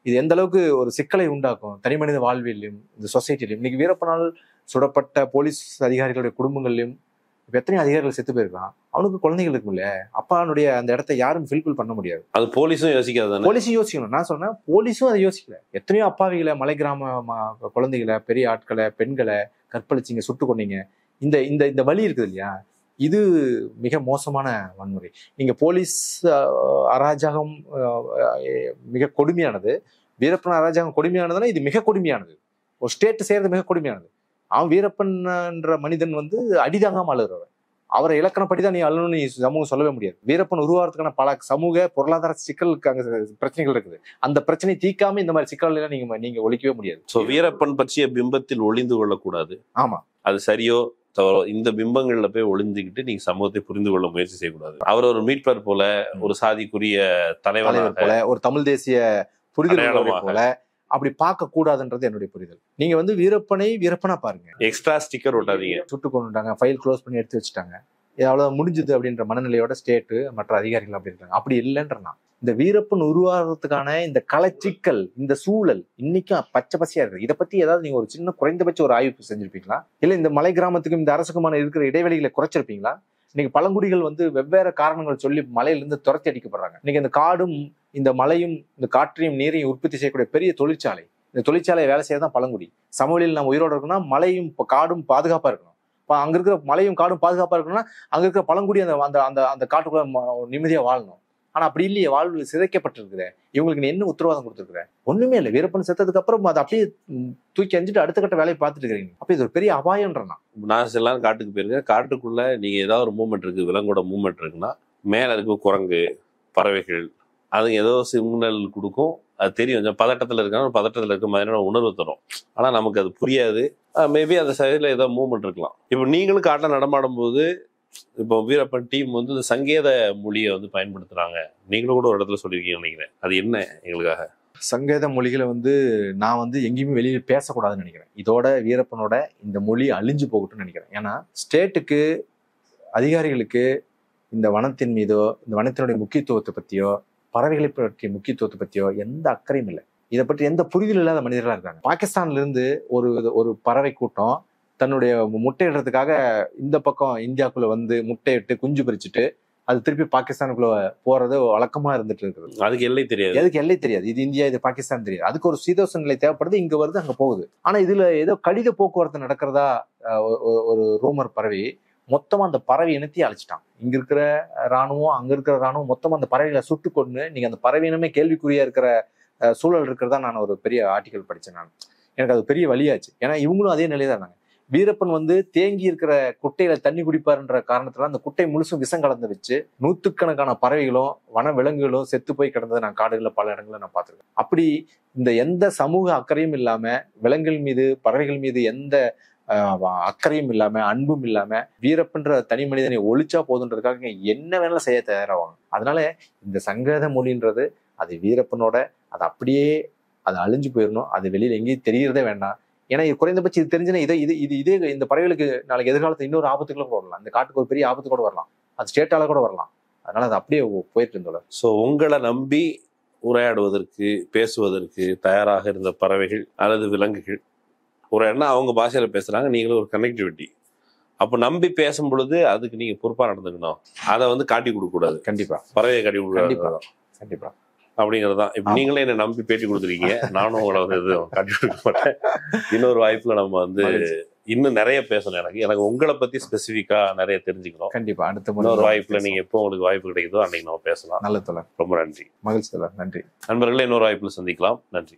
இது எந்த அளவுக்கு ஒரு சிக்கலை உண்டாக்கும் தனி மனித வாழ்வியலையும் இந்த சொசைட்டிலையும் இன்னைக்கு வீரப்பனால் சுடப்பட்ட போலீஸ் அதிகாரிகளுடைய குடும்பங்கள்லையும் இப்ப எத்தனை அதிகாரிகள் செத்து போயிருக்கான் அவனுக்கு குழந்தைகள் இருக்கும்ல அப்பானுடைய அந்த இடத்த யாரும் ஃபில்பில் பண்ண பண்ண அது போலீஸும் யோசிக்காது தானே போலீஸும் யோசிக்கணும் நான் சொன்னேன் போலீஸும் அதை யோசிக்கல எத்தனையோ அப்பாவிகளை மலை கிராம ம- குழந்தைகளை பெரிய ஆட்களை பெண்களை கற்பழிச்சிங்க சுட்டு கொன்னீங்க இந்த இந்த இந்த வழி இருக்குது இல்லையா இது மிக மோசமான வன்முறை நீங்க போலீஸ் அஹ், அராஜகம் அஹ், அஹ், மிக கொடுமையானது வீரப்பன் அராஜகம் கொடுமையானதுன்னா இது மிக கொடுமையானது ஒரு ஸ்டேட் செய்யறது மிக கொடுமையானது அவன் வீரப்பன்ன்ற மனிதன் வந்து அடிதாங்காம அழுகிறவன் அவரை இலக்கணப்படி தான் நீ அழுன்னு நீ சமூகம் சொல்லவே முடியாது வீரப்பன் உருவாகிறதுக்கான பல சமூக பொருளாதார சிக்கலுக்கு அங்க பிரச்சனைகள் இருக்குது அந்த பிரச்சனை தீக்காம இந்த மாதிரி சிக்கல் எல்லாம் நீங்க நீங்க ஒழிக்கவே முடியாது சோ வீரப்பன் பற்றிய பிம்பத்தில் ஒளிந்து கொள்ளக்கூடாது ஆமா அது சரியோ தவறோ இந்த பிம்பங்கள்ல போய் ஒளிஞ்சுக்கிட்டு நீங்க சமூகத்தை புரிந்து கொள்ள முயற்சி செய்யக்கூடாது அவர் ஒரு மீட்பர் போல ஒரு சாதிக்குரிய தலைவர் தலைவராக போல ஒரு தமிழ் தேசிய புரிதல் உள்ளவரை அடையாளமாக. போல அப்படி பார்க்க கூடாதுன்றது என்னுடைய புரிதல் நீங்க வந்து வீரப்பனை வீரப்பனா பாருங்க எக்ஸ்ட்ரா ஸ்டிக்கர் ஒட்டாதீங்க சுட்டு கொண்டுட்டாங்க ஃபைல் க்ளோஸ் பண்ணி எடுத்து வச்சுட்டாங்க இது அவ்வளவு முடிஞ்சுது அப்படின்ற மனநிலையோட ஸ்டேட்டு மற்ற அதிகாரிகள் அப்படி இருக்காங்க அப்படி இல்லைன்றனா இந்த வீரப்பன் உருவாகிறதுக்கான இந்த கலைச்சிக்கல் இந்த சூழல் இன்னைக்கும் பச்சை பசையா இருக்கு இதை பத்தி ஏதாவது நீங்க ஒரு சின்ன குறைந்தபட்ச ஒரு ஆய்வு செஞ்சிருப்பீங்களா இல்ல இந்த மலை கிராமத்துக்கும் இந்த அரசுக்குமான இருக்கிற இடைவெளிகளை குறைச்சிருப்பீங்களா இன்னைக்கு பழங்குடிகள் வந்து வெவ்வேறு காரணங்கள் சொல்லி மலையிலிருந்து துரத்தி அடிக்கப்படுறாங்க இன்னைக்கு இந்த காடும் இந்த மலையும் இந்த காற்றையும் நீரையும் உற்பத்தி செய்யக்கூடிய பெரிய தொழிற்சாலை இந்த தொழிற்சாலையை வேலை செய்ய தான் பழங்குடி சமவெளியில் நம்ம உயிரோட இருக்கணும்னா மலையும் ப- காடும் பாதுகாப்பா இருக்கணும் இப்போ அங்க இருக்கிற மலையும் காடும் பாதுகாப்பா இருக்கணும்னா அங்க இருக்கிற பழங்குடி அந்த அந்த அந்த அந்த காட்டுக்குள்ள ம- நிம்மதியா வாழணும் ஆனா அப்படி இல்லையே வாழ்வு சிதைக்கப்பட்டிருக்குது இவங்களுக்கு நீ என்ன உத்தரவாதம் கொடுத்துருக்குற ஒண்ணுமே இல்லை வீரப்பன் செத்ததுக்கு அப்புறம் அதை அப்படியே ம், தூக்கி அஞ்சிட்டு அடுத்த கட்ட வேலையை பார்த்துட்டு இருக்கிறீங்க அப்ப இது ஒரு பெரிய அபாயம்ன்றனா நான் எல்லாம் காட்டுக்கு போயிருக்கேன் காட்டுக்குள்ள நீங்க ஏதாவது ஒரு மூமெண்ட் இருக்கு விலங்கோட மூமெண்ட் இருக்குன்னா மேல இருக்க குரங்கு பறவைகள் அது ஏதோ சிக்னல் கொடுக்கும் அது தெரியும் கொஞ்சம் பதட்டத்துல இருக்கா பதட்டத்துல இருக்க மாதிரியான உணர்வு தரும் ஆனா நமக்கு அது புரியாது மேபி அந்த சைடில் ஏதோ மூவ்மெண்ட் இருக்கலாம் இப்போ நீங்களும் காட்டில் நடமாடும் போது இப்போ வீரப்பன் டீம் வந்து இந்த சங்கேத மொழியை வந்து பயன்படுத்துறாங்க நீங்களும் கூட ஒரு இடத்துல சொல்லியிருக்கீங்கன்னு நினைக்கிறேன் அது என்ன எங்களுக்காக சங்கேத மொழிகளை வந்து நான் வந்து எங்கேயுமே வெளியே பேசக்கூடாதுன்னு நினைக்கிறேன் இதோட வீரப்பனோட இந்த மொழி அழிஞ்சு போகட்டும்னு நினைக்கிறேன் ஏன்னா ஸ்டேட்டுக்கு அதிகாரிகளுக்கு இந்த வனத்தின் மீதோ இந்த வனத்தினுடைய முக்கியத்துவத்தை பத்தியோ பறவைகளை பற்றிய முக்கியத்துவத்தை பத்தியோ எந்த அக்கறையும் இல்லை இதை பற்றி எந்த புரிதல் இல்லாத மனிதர்களா இருக்காங்க பாகிஸ்தான்ல இருந்து ஒரு ஒரு பறவை கூட்டம் தன்னுடைய முட்டையிடுறதுக்காக இந்த பக்கம் இந்தியாக்குள்ள வந்து முட்டையிட்டு குஞ்சு பறிச்சுட்டு அது திருப்பி பாகிஸ்தானுக்குள்ள போறது வழக்கமா இருந்துட்டு இருக்குது அதுக்கு எல்லை தெரியாது எதுக்கு எல்லை தெரியாது இது இந்தியா இது பாகிஸ்தான் தெரியாது அதுக்கு ஒரு சீதோஷ நிலை தேவைப்படுது இங்க வருது அங்க போகுது ஆனா இதுல ஏதோ கடித போக்குவரத்து நடக்கிறதா அஹ், ஒ- ஒ- ஒரு ரூமர் பரவி மொத்தமா அந்த பறவை இனத்தையே அழிச்சிட்டான் இங்க இருக்கிற ராணுவம் அங்க இருக்கிற ராணுவம் மொத்தமா அந்த பறவைகளை சுட்டு கொண்டு நீங்க அந்த பறவை இனமே கேள்விக்குறியா இருக்கிற அஹ், சூழல் இருக்கிறதா நான் ஒரு பெரிய ஆர்டிகல் படிச்சேன் நான் எனக்கு அது பெரிய வழியாச்சு ஏன்னா இவங்களும் அதே நிலையில இருந்தாங்க வீரப்பன் வந்து தேங்கி இருக்கிற குட்டையில தண்ணி குடிப்பாருன்ற காரணத்துல அந்த குட்டை முழுசும் விஷம் கலந்து வச்சு நூத்துக்கணக்கான பறவைகளும் வன விலங்குகளும் செத்து போய் கிடந்ததை நான் காடுகளில் பல இடங்களில் நான் பார்த்திருக்கேன் அப்படி இந்த எந்த சமூக அக்கறையும் இல்லாம விலங்குகள் மீது பறவைகள் மீது எந்த ஆஹ், அக்கறையும் இல்லாம அன்பும் இல்லாம வீரப்பன்ற தனி மனிதனை ஒழிச்சா போதுன்றதுக்காக இங்க என்ன வேணாலும் செய்ய தயாராவாங்க அதனால இந்த சங்கத மொழின்றது அது வீரப்பனோட அது அப்படியே அது அழிஞ்சு போயிடணும் அது வெளியில எங்கேயும் தெரியறதே வேண்டாம் ஏன்னா இது குறைந்தபட்சம் இது தெரிஞ்சுன்னா இதை இது இது இதே இந்த பறவைகளுக்கு நாளைக்கு எதிர்காலத்துல இன்னொரு ஆபத்துகளும் கூட வரலாம் இந்த காட்டுக்கு ஒரு பெரிய ஆபத்து கூட வரலாம் அது ஸ்டேட்டால கூட வரலாம் அதனால அது அப்படியே போயிட்டு இருந்தோம் ஸோ உங்களை நம்பி உரையாடுவதற்கு பேசுவதற்கு தயாராக இருந்த பறவைகள் அல்லது விலங்குகள் ஒரு எண்ணம் அவங்க பாஷையில பேசுறாங்க நீங்களும் ஒரு கனெக்டிவிட்டி அப்போ நம்பி பேசும் பொழுது அதுக்கு நீங்க பொறுப்பா நடந்துக்கணும் அதை வந்து காட்டி கொடுக்க கூடாது கண்டிப்பா பறவையை காட்டி கொடுக்க கண்டிப்பா கூடாது கண்டிப்பா அப்படிங்கிறது தான் இப்போ ஆமா. நீங்களே என்ன நம்பி பேட்டி கொடுத்துருக்கீங்க நானும் உங்களை வந்து எதுவும் காட்டி கொடுக்க மாட்டேன் இன்னொரு வாய்ப்புல நம்ம வந்து மகிழ்ச்சி. இன்னும் நிறைய பேசணும் எனக்கு எனக்கு உங்களை பத்தி ஸ்பெசிஃபிக்கா நிறைய தெரிஞ்சுக்கிறோம் கண்டிப்பா அடுத்த முறை இன்னொரு வாய்ப்புல நீங்க எப்போ உங்களுக்கு வாய்ப்பு கிடைக்குதோ அன்னைக்கு நம்ம பேசலாம் நல்ல தோழர் ரொம்ப நன்றி மகிழ்ச்சி தோழர் நன்றி நண்பர்களே இன்னொரு வாய்ப்புல சந்திக்கலாம் நன்றி